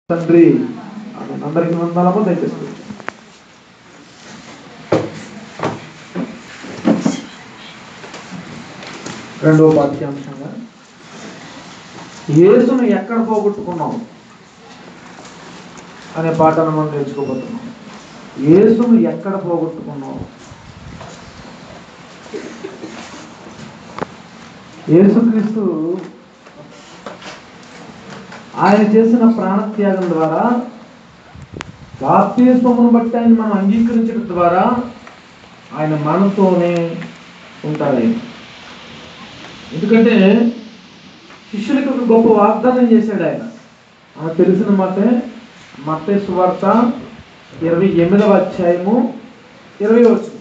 తండ్రి ఆమెన్. అందరికీ వందనము దయచేసి రెండవ పాఠ్యాంశంగా యేసును ఎక్కడ పోగొట్టుకున్నావు అనే పాఠాన్ని మనం నేర్చుకోబోతున్నాం యేసును ఎక్కడ పోగొట్టుకున్నావు యేసుక్రీస్తు ఆయన చేసిన ప్రాణత్యాగం ద్వారా బాప్తిస్వమును బట్టి ఆయన మనం అంగీకరించడం ద్వారా ఆయన మనతోనే ఉంటాడు ఆయన. ఎందుకంటే శిష్యులకు ఒక గొప్ప వాగ్దానం చేశాడు ఆయన మనకు తెలిసిన మాటే మత్తే సువార్త ఇరవై ఎనిమిదవ అధ్యాయము ఇరవై వచ్చు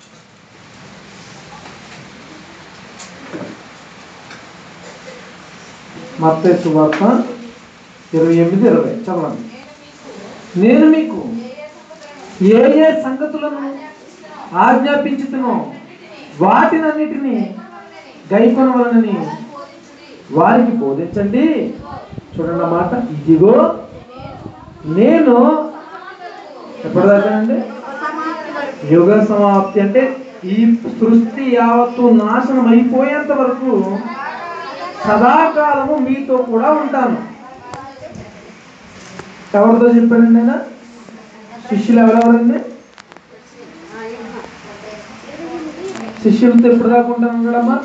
మత్తే సువార్త ఇరవై ఎనిమిది ఇరవై చదవండి నేను మీకు ఏ ఏ సంగతులను ఆజ్ఞాపించుతునో వాటినన్నిటిని గైకొనవలనని వారికి బోధించండి చూడండి ఆ మాట ఇదిగో నేను ఎప్పటిదాకా అండి యుగ సమాప్తి అంటే ఈ సృష్టి యావత్తు నాశనం అయిపోయేంత వరకు సదాకాలము మీతో కూడా ఉంటాను ఎవరితో చెప్పాడండి ఆయన శిష్యులు ఎవరెవరండి శిష్యులతో ఎప్పుడు దాకా ఉంటాను ఉన్నాడమ్మా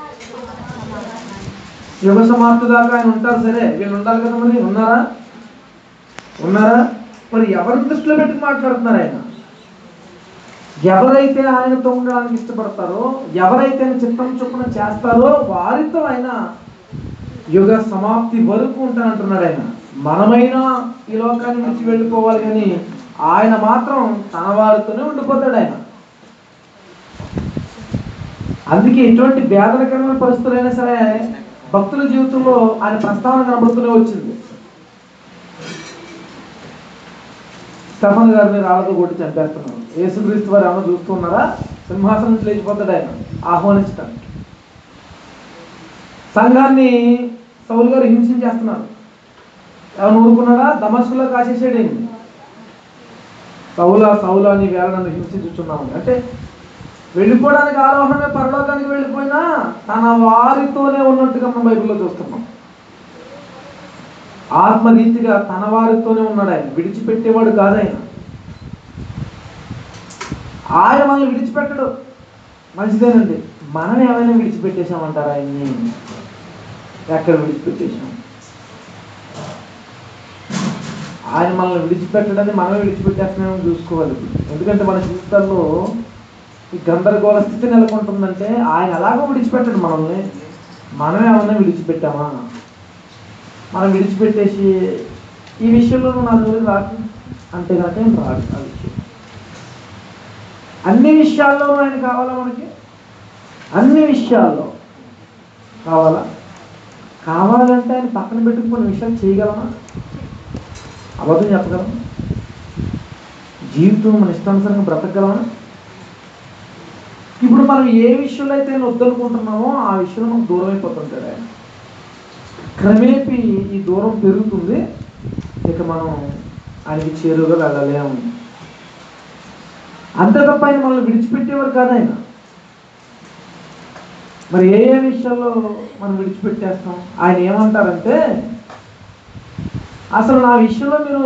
యుగ సమాప్తి దాకా ఆయన ఉంటారు సరే వీళ్ళు ఉండాలి కదా మరి ఉన్నారా ఉన్నారా మరి ఎవరిని దృష్టిలో పెట్టి మాట్లాడుతున్నారు ఆయన ఎవరైతే ఆయనతో ఉండడానికి ఇష్టపడతారో ఎవరైతే ఆయన చిత్తం చొప్పున చేస్తారో వారితో ఆయన యుగ సమాప్తి వరకు ఉంటానంటున్నాడు ఆయన మనమైనా ఈ లోకాన్ని నుంచి వెళ్ళిపోవాలి కానీ ఆయన మాత్రం తన వారితోనే ఉండిపోతాడు ఆయన అందుకే ఎటువంటి వేదనకరమైన పరిస్థితులైనా సరే భక్తుల జీవితంలో ఆయన ప్రస్తావన కనబడుతూనే వచ్చింది స్టఫన్ గారిని రాళ్ళతో కొట్టి చంపేస్తున్నాం యేసుక్రీస్తు వారు ఏమన్నా చూస్తున్నారా సింహాసనం నుంచి లేచిపోతాడు ఆయన ఆహ్వానించడానికి సంఘాన్ని సౌలు గారు హింసించేస్తున్నారు ఎవరు ఊరుకున్నాడా దమస్కులో కాసేసాడు ఈయన్ని. సౌలా సౌలా అని వేళ నన్ను హింసించుచున్నాము అంటే వెళ్ళిపోవడానికి ఆరోహణమే పరలోకానికి వెళ్ళిపోయినా తన వారితోనే ఉన్నట్టుగా మనం బైబిల్లో చూస్తున్నాం ఆత్మరీతిగా తన వారితోనే ఉన్నాడు ఆయన విడిచిపెట్టేవాడు కాదు ఆయన ఆయన మనల్ని విడిచిపెట్టడు మంచిదేనండి మనం ఏమైనా విడిచిపెట్టేశామంటారా ఆయన్ని ఎక్కడ విడిచిపెట్టేశాం ఆయన మనల్ని విడిచిపెట్టడని మనమే విడిచిపెట్టేస్తున్నామని చూసుకోవాలి ఎందుకంటే మన జీవితాల్లో ఈ గందరగోళ స్థితి నెలకొంటుందంటే ఆయన ఎలాగో విడిచిపెట్టడు మనల్ని మనమే ఏమన్నా విడిచిపెట్టామా మనం విడిచిపెట్టేసి ఈ విషయంలో నువ్వు నా దగ్గరికి రాకు అంటే కనుక ఏం రాడు ఆ విషయం అన్ని విషయాల్లో ఆయన కావాలా మనకి అన్ని విషయాల్లో కావాలా కావాలంటే ఆయన పక్కన పెట్టుకుని విషయాలు చేయగలమా అబద్ధం చెప్పగలమా జీవితం మన ఇష్టానుసారంగా బ్రతకగలమా ఇప్పుడు మనం ఏ విషయంలో అయితే ఆయన వద్దనుకుంటున్నామో ఆ విషయంలో మనకు దూరం అయిపోతుంటాడు ఆయన క్రమేపీ ఈ దూరం పెరుగుతుంది ఇక మనం ఆయనకి చేరువుగా వెళ్ళలేము అంతే తప్ప ఆయన మనల్ని విడిచిపెట్టేవారు కాదు ఆయన మరి ఏ ఏ విషయాల్లో మనం విడిచిపెట్టేస్తాం ఆయన ఏమంటారంటే అసలు నా విషయంలో మీరు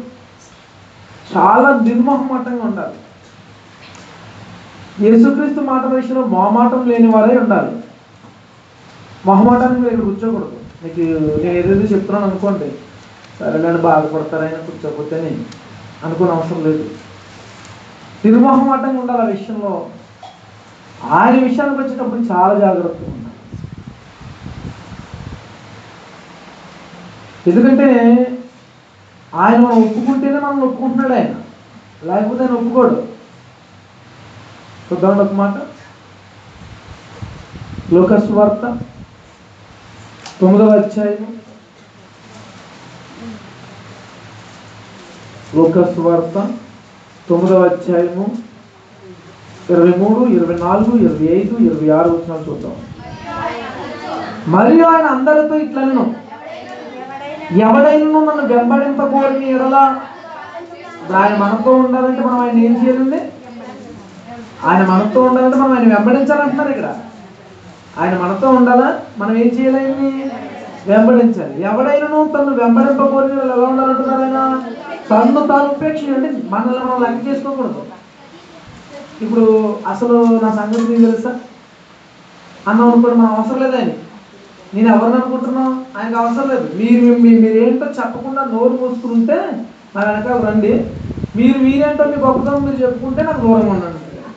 చాలా నిర్మోహమాటంగా ఉండాలి యేసుక్రీస్తు మాట విషయంలో మొహమాటం లేని వారే ఉండాలి మొహమాటానికి మీరు ఇక్కడ కూర్చోకూడదు మీకు నేను ఏదైతే చెప్తున్నాను అనుకోండి సరేలేండి బాధపడతారైనా కూర్చోకపోతే నేను అనుకునే అవసరం లేదు నిర్మోహమాటంగా ఉండాలి ఆ విషయంలో ఆయన విషయానికి వచ్చేటప్పుడు చాలా జాగ్రత్తగా ఉండాలి ఎందుకంటే ఆయన మనం ఒప్పుకుంటేనే మనం ఒప్పుకుంటున్నాడు ఆయన లేకపోతే ఆయన ఒప్పుకోడు చూద్దాం ఒక మాట లోకస్ వార్త తొమ్మిదవ అధ్యాయం లోకస్ వార్త తొమ్మిదవ అధ్యాయము ఇరవై మూడు ఇరవై నాలుగు ఇరవై ఐదు ఇరవై ఆరు వచ్చినాలు చూద్దాం మరియు ఆయన అందరితో ఇట్లను ఎవడైనా నన్ను వెంబడింపకోరిన ఎడల ఆయన మనతో ఉండాలంటే మనం ఆయన ఏం చేయాలండి ఆయన మనతో ఉండాలంటే మనం ఆయన వెంబడించాలంటున్నారు ఇక్కడ ఆయన మనతో ఉండాలా మనం ఏం చేయాలి వెంబడించాలి ఎవడైనా తను వెంబడింపకోరిన ఎడల ఎలా ఉండాలంటున్నారు ఆయన తన్ను తాను ఉపేక్ష అంటే మనల్ని మనం లెక్క చేసుకోకూడదు ఇప్పుడు అసలు నా సంగతి నీకు తెలుసా అన్నాం అనుకోండి మనం అవసరం లేదు ఆయన నేను ఎవరిని అనుకుంటున్నాం ఆయనకు అవసరం లేదు మీరు మీ- మీరు ఏంటో చెప్పకుండా నోరు మూసుకుని ఉంటే నా వెనకాల రండి మీరు మీరేంటో మీ గొప్పతనం మీరు చెప్పుకుంటే నాకు దూరంగా ఉండండి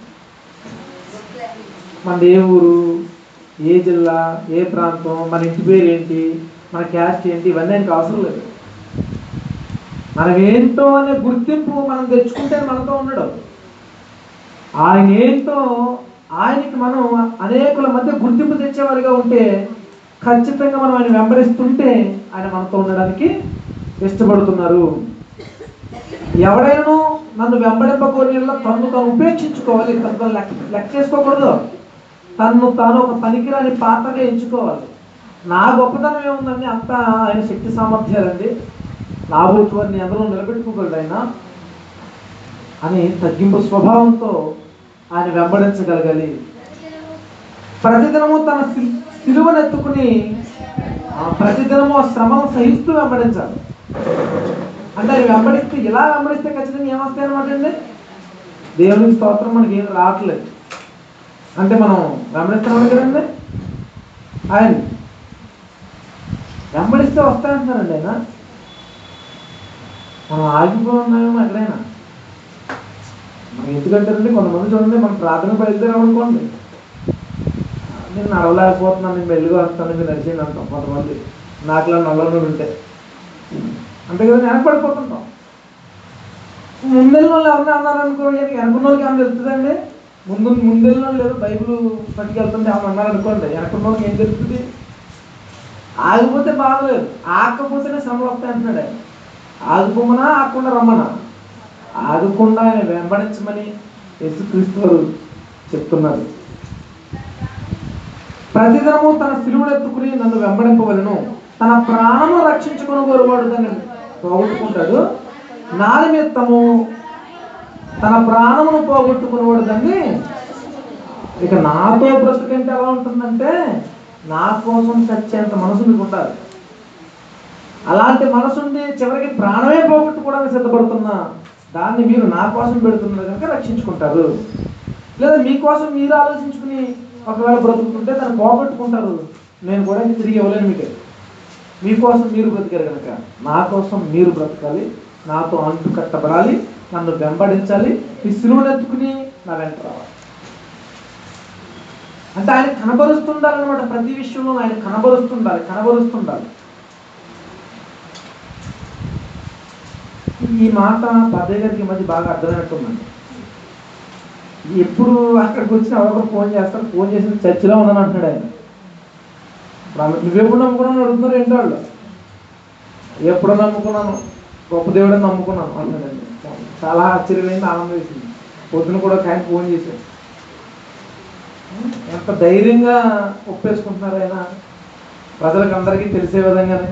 మనది ఏ ఊరు ఏ జిల్లా ఏ ప్రాంతం మన ఇంటి పేరు ఏంటి మన క్యాస్ట్ ఏంటి ఇవన్నీ ఆయనకు అవసరం లేదు మనం ఏంటో అనే గుర్తింపు మనం తెచ్చుకుంటే మనతో ఉండడు ఆయన ఏంటో ఆయనకి మనం అనేకుల మధ్య గుర్తింపు తెచ్చేవారిగా ఉంటే ఖచ్చితంగా మనం ఆయన వెంబడిస్తుంటే ఆయన మనతో ఉండడానికి ఇష్టపడుతున్నారు ఎవడైనా నన్ను వెంబడింపకోరిలో తన్ను తాను ఉపేక్షించుకోవాలి తను తాను లెక్క లెక్క చేసుకోకూడదు తన్ను తాను ఒక పనికిరాని పాత్రగా ఎంచుకోవాలి నా గొప్పతనం ఏముందండి అంతా ఆయన శక్తి సామర్థ్యాలండి నా భూత్వాన్ని అందరూ నిలబెట్టుకోగలడు ఆయన అని తగ్గింపు స్వభావంతో ఆయన వెంబడించగలగాలి ప్రతిదినము తన సి- సిలువనెత్తుకుని ఆ, ప్రతిదినము ఆ శ్రమను సహిస్తూ వెంబడించాలి అంటే ఆయన వెంబడిస్తే ఇలా వెంబడిస్తే ఖచ్చితంగా ఏమొస్తాయి అనమాట అండి దేవునికి స్తోత్రం మనకి ఏం రావట్లేదు అంటే మనం వెంబడిస్తున్నాం కదండి ఆయన వెంబడిస్తే వస్తాయంటున్నారండి ఆయన మనం ఆగిపోయి ఉన్నామేమో ఎక్కడైనా మనం ఎందుకంటారండి కొంతమంది చూడండి మనం ప్రార్థన బయలుదేరాం అనుకోండి నేను నడవలేకపోతున్నాను నేను మెల్లిగా వస్తాను మీరు నడిచేయండి అంటాం కొంతమంది నాకులా నల్లలు ఉంటే అంతే కదా వెనకబడిపోతుంటాం ముందెళ్ళిన వాళ్ళు ఎవరైనా అన్నారు అనుకో వెనకున్న వాళ్ళకి ఏమైనా తెలుస్తుందండి ముందు ముందెళ్ళిన వాళ్ళు లేదు బైబిల్ పట్టుకెళ్తుంటే ఏమైనా అన్నారు అనుకోండి వెనకున్న వాళ్ళకి ఏం తెలుస్తుంది ఆగిపోతే బాగలేదు ఆగకపోతేనే శ్రమలు వస్తాయి అంటున్నాడు ఆయన. ఆగిపోమనా ఆగకుండా రమ్మనా ఆగకుండా ఆయన వెంబడించమని యేసుక్రీస్తు వారు చెప్తున్నారు ప్రతిదినము తన సిలువనెత్తుకుని నన్ను వెంబడింపవలను తన ప్రాణము రక్షించుకుని కోరువాడు దాన్ని పోగొట్టుకుంటాడు నా నిమిత్తము తన ప్రాణమును పోగొట్టుకునేవాడు దాన్ని ఇక నాతో బ్రతుకంటే ఎలా ఉంటుందంటే నా కోసం చచ్చేంత మనసు మీకు ఉండాలి అలాంటి మనసుండి చివరికి ప్రాణమే పోగొట్టుకోవడానికి సిద్ధపడుతున్నా దాన్ని మీరు నా కోసం పెడుతున్నారు కనుక రక్షించుకుంటారు లేదా మీకోసం మీరు ఆలోచించుకుని ఒకవేళ బ్రతుకుతుంటే దాన్ని పోగొట్టుకుంటారు నేను కూడా ఇంక తిరిగి ఇవ్వలేను మీకు మీకోసం మీరు బ్రతికారు కనుక నా కోసం మీరు బ్రతకాలి నాతో అంటు కట్టబడాలి నన్ను వెంబడించాలి ఈ సిలువనెత్తుకుని నా వెంట రావాలి అంటే ఆయన కనబరుస్తుండాలన్నమాట ప్రతి విషయంలో ఆయన కనబరుస్తుండాలి కనబరుస్తుండాలి ఈ మాట పదయ్య గారికి ఈ మధ్య బాగా అర్థమైనట్టుందండి ఎప్పుడు అక్కడికి వచ్చి ఎవరొకరు ఫోన్ చేస్తారు ఫోన్ చేసి చర్చిలో ఉన్నాను అంటున్నాడు ఆయన ఇప్పుడు ఆమె, నువ్వెప్పుడు నమ్ముకున్నాను అడుగుతున్నారు ఏంటో వాళ్ళు ఎప్పుడో నమ్ముకున్నాను గొప్ప దేవుడని నమ్ముకున్నాను అంటున్నాడండి చాలా ఆశ్చర్యమైంది ఆనందం వేసింది పొద్దున కూడా ఒక ఆయన ఫోన్ చేశాడు ఎంత ధైర్యంగా ఒప్పేసుకుంటున్నారు ఆయన ప్రజలకు అందరికీ తెలిసే విధంగానే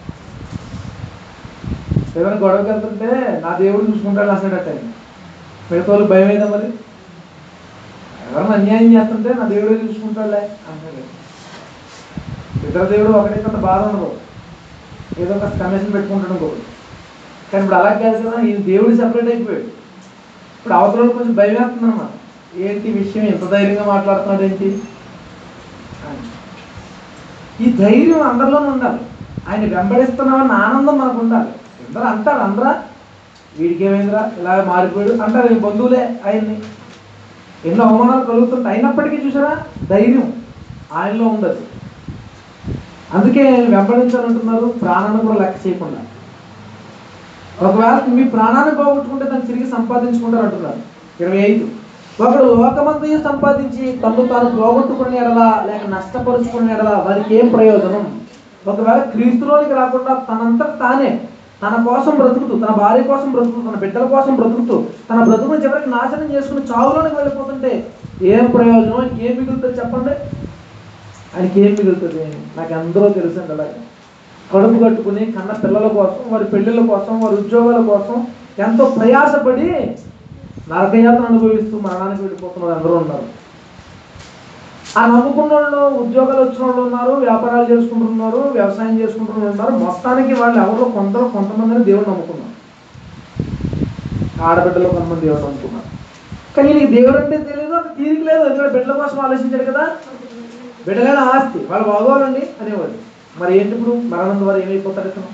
ఏమైనా గొడవకి వెళ్తుంటే నా దేవుడు చూసుకుంటాడు అసలేట ఆయన మిగతా వాళ్ళు భయం ఏదా మరి ఎవరైనా అన్యాయం చేస్తుంటే నా దేవుడే చూసుకుంటాడులే అంటాడు ఇతర దేవుడు ఒకటే కొంత బాధ ఉండదు ఏదో ఒక కమిషన్ పెట్టుకుంటాడు ఇంకొకటి కానీ ఇప్పుడు అలా కాదు కదా ఈ దేవుడు సెపరేట్ అయిపోయాడు ఇప్పుడు అవతల వాళ్ళకి కొంచెం భయం వేస్తుంది అన్నమాట ఏంటి ఈ విషయం ఎంత ధైర్యంగా మాట్లాడుతున్నాడు ఏంటి అని. ఈ ధైర్యం అందరిలోనే ఉండాలి ఆయన వెంబడిస్తున్నామన్న ఆనందం మనకు ఉండాలి అందరూ అంటారు అందరా వీడికి ఏమైందిరా ఇలా మారిపోయాడు అంటారు ఈ బంధువులే ఆయన్ని ఎన్నో అవమానాలు కలుగుతుంటాయి అయినప్పటికీ చూసారా ధైర్యం ఆయనలో ఉండదు అందుకే ఆయన వెంబడించాలంటున్నారు ప్రాణాన్ని కూడా లెక్క చేయకుండా ఒకవేళ మీ ప్రాణాన్ని పోగొట్టుకుంటే దాన్ని తిరిగి సంపాదించుకుంటారు అంటున్నారు ఇరవై ఐదు ఒకడు లోకమంతయు సంపాదించి తను తాను పోగొట్టుకునే ఎడలా లేక నష్టపరుచుకునే ఎడలా వారికి ఏం ప్రయోజనం ఒకవేళ క్రీస్తులోనికి రాకుండా తనంతట తానే తన కోసం బ్రతుకుతూ తన భార్య కోసం బ్రతుకుతూ తన బిడ్డల కోసం బ్రతుకుతూ తన బ్రతుకుని చివరికి నాశనం చేసుకుని చావులోనికి వెళ్ళిపోతుంటే ఏం ప్రయోజనం ఆయనకి ఏం మిగులుతుంది చెప్పండి ఆయనకి ఏం మిగులుతుంది నాకు అందరూ తెలుసు అండి అలాగే కడుపు కట్టుకుని కన్న పిల్లల కోసం వారి పెళ్ళిళ్ళ కోసం వారి ఉద్యోగాల కోసం ఎంతో ప్రయాసపడి నరకయాత్ర అనుభవిస్తూ మరణానికి వెళ్ళిపోతున్నారు అందరూ ఉన్నారు ఆ నమ్ముకున్న వాళ్ళు ఉద్యోగాలు వచ్చిన వాళ్ళు ఉన్నారు వ్యాపారాలు చేసుకుంటున్నారు వ్యవసాయం చేసుకుంటున్న ఉన్నారు మొత్తానికి వాళ్ళు ఎవరో కొందరు కొంతమందిని దేవుడు నమ్ముకున్నారు ఆడబిడ్డలో కొంతమంది దేవుడు నమ్ముకున్నారు కానీ నీకు దేవుడు అంటే తెలియదు అంత తీరిక లేదు ఎందుకంటే బిడ్డల కోసం ఆలోచించాడు కదా బిడ్డలైన ఆస్తి వాళ్ళు బాగోవాలండి అనేవాడు మరి ఏంటి ఇప్పుడు మరణం ద్వారా ఏమైపోతాడు ఇతను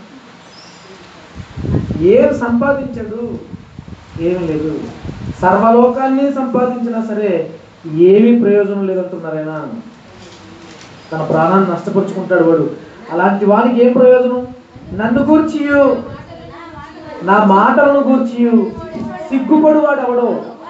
ఏం సంపాదించాడు ఏం లేదు సర్వలోకాన్ని సంపాదించినా సరే ఏమీ ప్రయోజనం లేదంటున్నారు ఆయన తన ప్రాణాన్ని నష్టపరుచుకుంటాడు వాడు అలాంటి వానికి ఏం ప్రయోజనం నన్ను గూర్చి నా మాటలను గూర్చి సిగ్గుపడు వాడు ఎవడో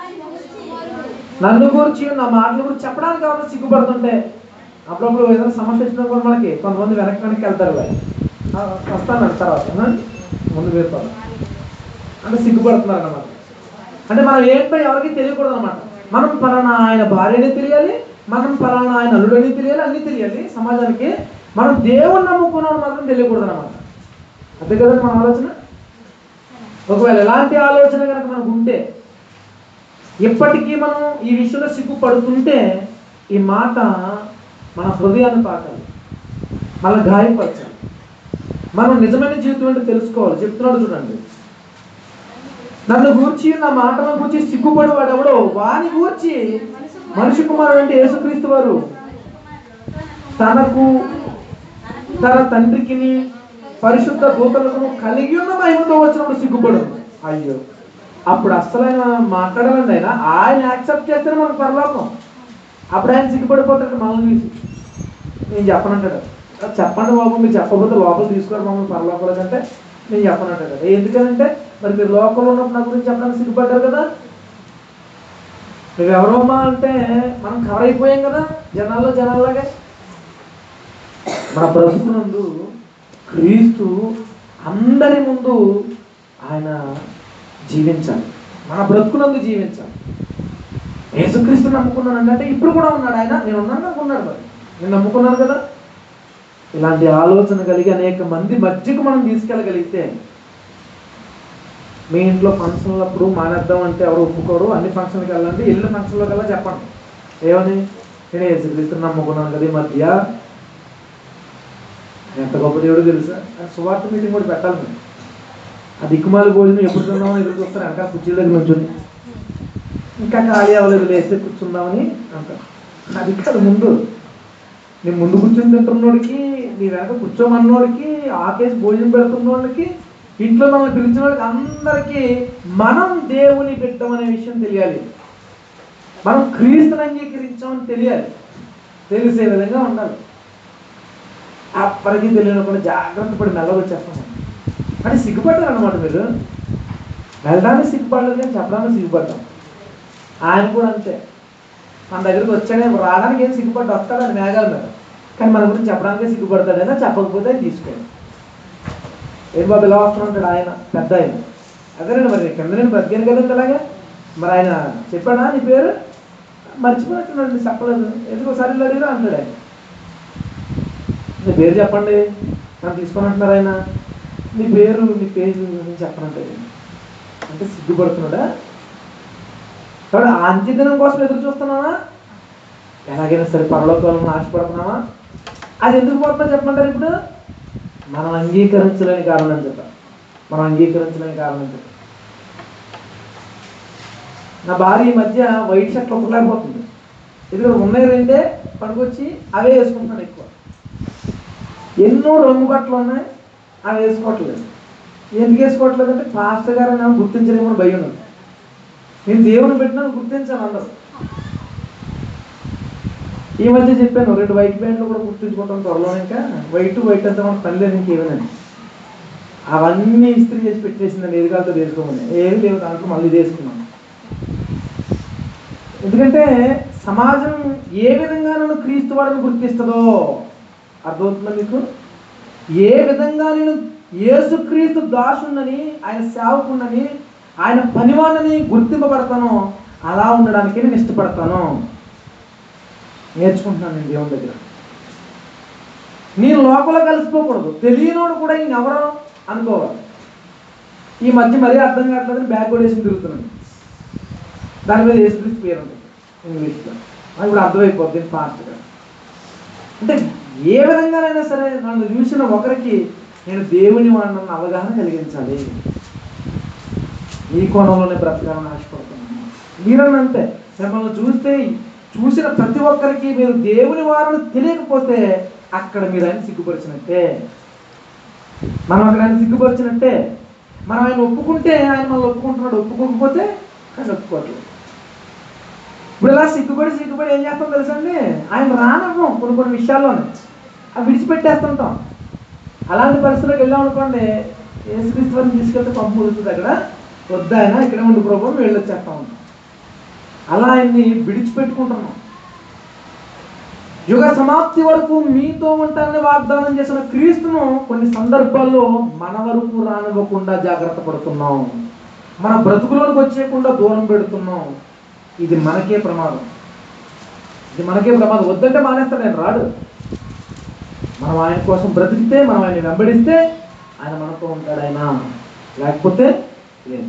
నన్ను గురించి నా మాటల గురించి చెప్పడానికి ఎవరైనా సిగ్గుపడుతుంటే అప్పుడప్పుడు ఏదైనా సమస్య వచ్చినప్పుడు మనకి కొంతమంది వెనక్కి వెనక్కి వెళ్తారు వాళ్ళు. ఆ, వస్తాను అంట తర్వాత ఆ? ముందు వేస్తాను అంటే సిగ్గుపడుతున్నారు అన్నమాట అంటే మనం ఏంటో ఎవరికి తెలియకూడదు అనమాట మనం పలానా ఆయన భార్యని తెలియాలి మనం పలానా ఆయన అల్లుడని తెలియాలి అన్నీ తెలియాలి సమాజానికి మనం దేవుణ్ణి నమ్ముకున్నాడు మాత్రం తెలియకూడదు అనమాట అంతే కదండి మన ఆలోచన ఒకవేళ ఎలాంటి ఆలోచన కనుక మనకు ఉంటే ఇప్పటికీ మనం ఈ విషయంలో సిగ్గుపడుతుంటే ఈ మాట మన హృదయాన్ని తాకాలి మన గాయపరచాలి మనం నిజమైన జీవితం ఏంటో తెలుసుకోవాలి చెప్తున్నాడు చూడండి నన్ను గూర్చి నా మాటలను గూర్చి సిగ్గుపడు వాడు ఎవడో వాని గూర్చి మనిషి కుమారుడు అంటే యేసుక్రీస్తు వారు తనకు తన తండ్రికిని పరిశుద్ధ దూతలకు కలిగి ఉన్న మహిమతో వచ్చినప్పుడు సిగ్గుపడు అయ్యో అప్పుడు అస్సలు ఆయన మాట్లాడాలండి ఆయన ఆయన యాక్సెప్ట్ చేస్తేనే మనకు పరలోకం అప్పుడు ఆయన సిగ్గుపడిపోతాడు మమ్మల్ని చూసి నేను చెప్పనంటాడు "అది చెప్పండి బాబు మీరు చెప్పకపోతే లోపల తీసుకోరు మమ్మల్ని పరలోపల కంటే నేను చెప్పనంటాడు ఎందుకనంటే మరి మీరు లోపల ఉన్నప్పుడు నా గురించి చెప్పడానికి సిగ్గుపడ్డారు కదా మీరు ఎవరమ్మా అంటే మనం కవర్ అయిపోయాం కదా జనాల్లో జనాల్లాగే మన ప్రభుత్వందు క్రీస్తు అందరి ముందు ఆయన జీవించాలి మన బ్రతుకునందు జీవించాలి యేసుక్రీస్తు నమ్ముకున్నాను అంటే ఇప్పుడు కూడా ఉన్నాడు ఆయన నేను ఉన్నాను అనుకున్నాడు మరి నేను నమ్ముకున్నాను కదా ఇలాంటి ఆలోచన కలిగి అనేక మంది మధ్యకు మనం తీసుకెళ్ళగలిగితే మీ ఇంట్లో ఫంక్షన్లప్పుడు మానేద్దాం అంటే ఎవరు ఒప్పుకోరు అన్ని ఫంక్షన్కి వెళ్ళండి వెళ్ళిన ఫంక్షన్లో కల్లా చెప్పండి ఏమని నేను యేసుక్రీస్తు నమ్ముకున్నాను కదా ఈ మధ్య ఎంత గొప్ప దేవుడు తెలుసా అని సువార్త మీటింగ్ కూడా పెట్టాలి మేము ఆ దిక్కుమాలి భోజనం ఎప్పుడు తిందామని ఎదురు చూస్తారు వెనక కుర్చీల దగ్గర నుంచుని ఇంకా ఖాళీ అవ్వలేదు లేస్తే కూర్చుందామని అంటారు అది కాదు ముందు నీ ముందు కూర్చొని తింటున్నోడికి నీ వెనక కూర్చోమన్నోడికి ఆకేసి భోజనం పెడుతున్నోడికి ఇంట్లో మమ్మల్ని పిలిచిన వాళ్ళకి అందరికీ మనం దేవుని పెట్టామనే విషయం తెలియాలి మనం క్రీస్తుని అంగీకరించామని తెలియాలి తెలిసే విధంగా ఉండాలి అప్పటికి తెలియనప్పుడు జాగ్రత్త పడి మెల్లగా వచ్చేస్తాం అంటే సిగ్గుపడ్డారు అనమాట మీరు వెళ్ళడానికి సిగ్గుపడలేదు కానీ చెప్పడానికి సిగ్గుపడ్డాం ఆయన కూడా అంతే మన దగ్గరికి వచ్చాడే రావడానికి ఏం సిగ్గుపడ్డా వస్తాడు అది మేఘాల మీద కానీ మన గురించి చెప్పడానికే సిగ్గుపడతాడైనా చెప్పకపోతే తీసుకోండి ఏం బాబు ఇలా వస్తూ ఉంటాడు ఆయన పెద్ద ఆయన అదేనండి మరి కింద నేను బ్రతికాను కదండి అలాగే మరి ఆయన చెప్పాడా నీ పేరు మర్చిపోయినట్టున్నాడు చెప్పలేదు ఎందుకు ఒకసారి ఇలా అడిగిరా అంటాడు ఆయన నీ పేరు చెప్పండి నన్ను తీసుకొని అంటున్నారు ఆయన నీ పేరు నీ పేరు నేను చెప్పనంటే అంటే సిగ్గుపడుతున్నాడా కాబట్టి ఆ అంత్యదినం కోసం ఎదురు చూస్తున్నావా ఎలాగైనా సరే పరలోకాలను ఆశపడుతున్నావా అది ఎందుకు పోతుందో చెప్పమంటారు ఇప్పుడు మనం అంగీకరించలేని కారణం చెప్ప మనం అంగీకరించలేని కారణం చెప్ప నా భార్య ఈ మధ్య వైట్ షర్ట్లు ఒక్కలేకపోతుంది ఎందుకంటే ఉన్నాయి రెండే పడుకొచ్చి అవే వేసుకుంటున్నాను ఎక్కువ ఎన్నో రంగు బట్టలు ఉన్నాయి అవి వేసుకోవట్లేదు ఎందుకు వేసుకోవట్లేదు అంటే పాస్టర్ గారు నేను గుర్తించలేమని భయం ఉన్నది నేను దేవుని పెట్టినా గుర్తించాను అందరూ ఈ మధ్య చెప్పాను రెండు వైట్ ప్యాంట్లు కూడా గుర్తించుకుంటాం త్వరలో ఇంకా వైట్ వైట్ అంతా మనకు పని లేదు ఇంకేమేనండి అవన్నీ ఇస్త్రీ చేసి పెట్టేసిందండి ఏది కాలతో వేసుకోమని ఏది లేవు దాంట్లో మళ్ళీ వేసుకున్నాను ఎందుకంటే సమాజం ఏ విధంగా నన్ను క్రీస్తు వాడిని గుర్తిస్తుందో అర్థమవుతుందా మీకు ఏ విధంగా నేను యేసుక్రీస్తు దాసుండని ఆయన సేవకుండని ఆయన పనివాళ్ళని గుర్తింపబడతానో అలా ఉండడానికి నేను ఇష్టపడతాను నేర్చుకుంటున్నాను నేను దేవుని దగ్గర నేను లోపల కలిసిపోకూడదు తెలియనోడు కూడా ఈయన ఎవరో అనుకోవాలి ఈ మధ్య మరీ అర్థం కావట్లేదని బ్యాక్ కూడా వేసి తిరుగుతున్నాను దాని మీద యేసుక్రీస్తు పేరు ఉంటుంది ఇంగ్లీష్లో అది ఇప్పుడు అర్థమైపోద్ది ఫాస్ట్గా అంటే ఏ విధంగానైనా సరే నన్ను చూసిన ఒకరికి నేను దేవుని వాడిన అవగాహన కలిగించాలి ఈ కోణంలోనే బ్రతకాలని ఆశపడుతున్నాను మీరన్నా అంతే మిమ్మల్ని చూస్తే చూసిన ప్రతి ఒక్కరికి మీరు దేవుని వారిని తెలియకపోతే అక్కడ మీరు ఆయన సిగ్గుపరిచినట్టే మనం అక్కడ ఆయన సిగ్గుపరిచినట్టే మనం ఆయన ఒప్పుకుంటే ఆయన మనల్ని ఒప్పుకుంటున్నాడు ఒప్పుకోకపోతే ఆయన ఒప్పుకోవట్లేదు ఇప్పుడు ఇలా సిగ్గుపడి సిగ్గుపడి ఏం చేస్తాం తెలుసండి ఆయన రానవ్వం కొన్ని కొన్ని విషయాల్లోనే అవి విడిచిపెట్టేస్తుంటాం అలాంటి పరిస్థితులకు వెళ్ళాం అనుకోండి ఏసుక్రీస్తు వారిని తీసుకెళ్తే పంపు కుదురుతుంది అక్కడ వద్దు ఆయన ఇక్కడే ఉండి ప్రభావం వెళ్ళొచ్చేస్తా ఉంటాం అలా ఆయన్ని విడిచిపెట్టుకుంటున్నాం యుగ సమాప్తి వరకు మీతో ఉంటానని వాగ్దానం చేసిన క్రీస్తును కొన్ని సందర్భాల్లో మన వరకు రానివ్వకుండా జాగ్రత్త పడుతున్నాం మన బ్రతుకులోకి వచ్చేయకుండా దూరం పెడుతున్నాం ఇది మనకే ప్రమాదం ఇది మనకే ప్రమాదం వద్దంటే మానేస్తాడు ఆయన రాడు మనం ఆయన కోసం బ్రతికితే మనం ఆయన వెంబడిస్తే ఆయన మనతో ఉంటాడు ఆయన లేకపోతే లేదు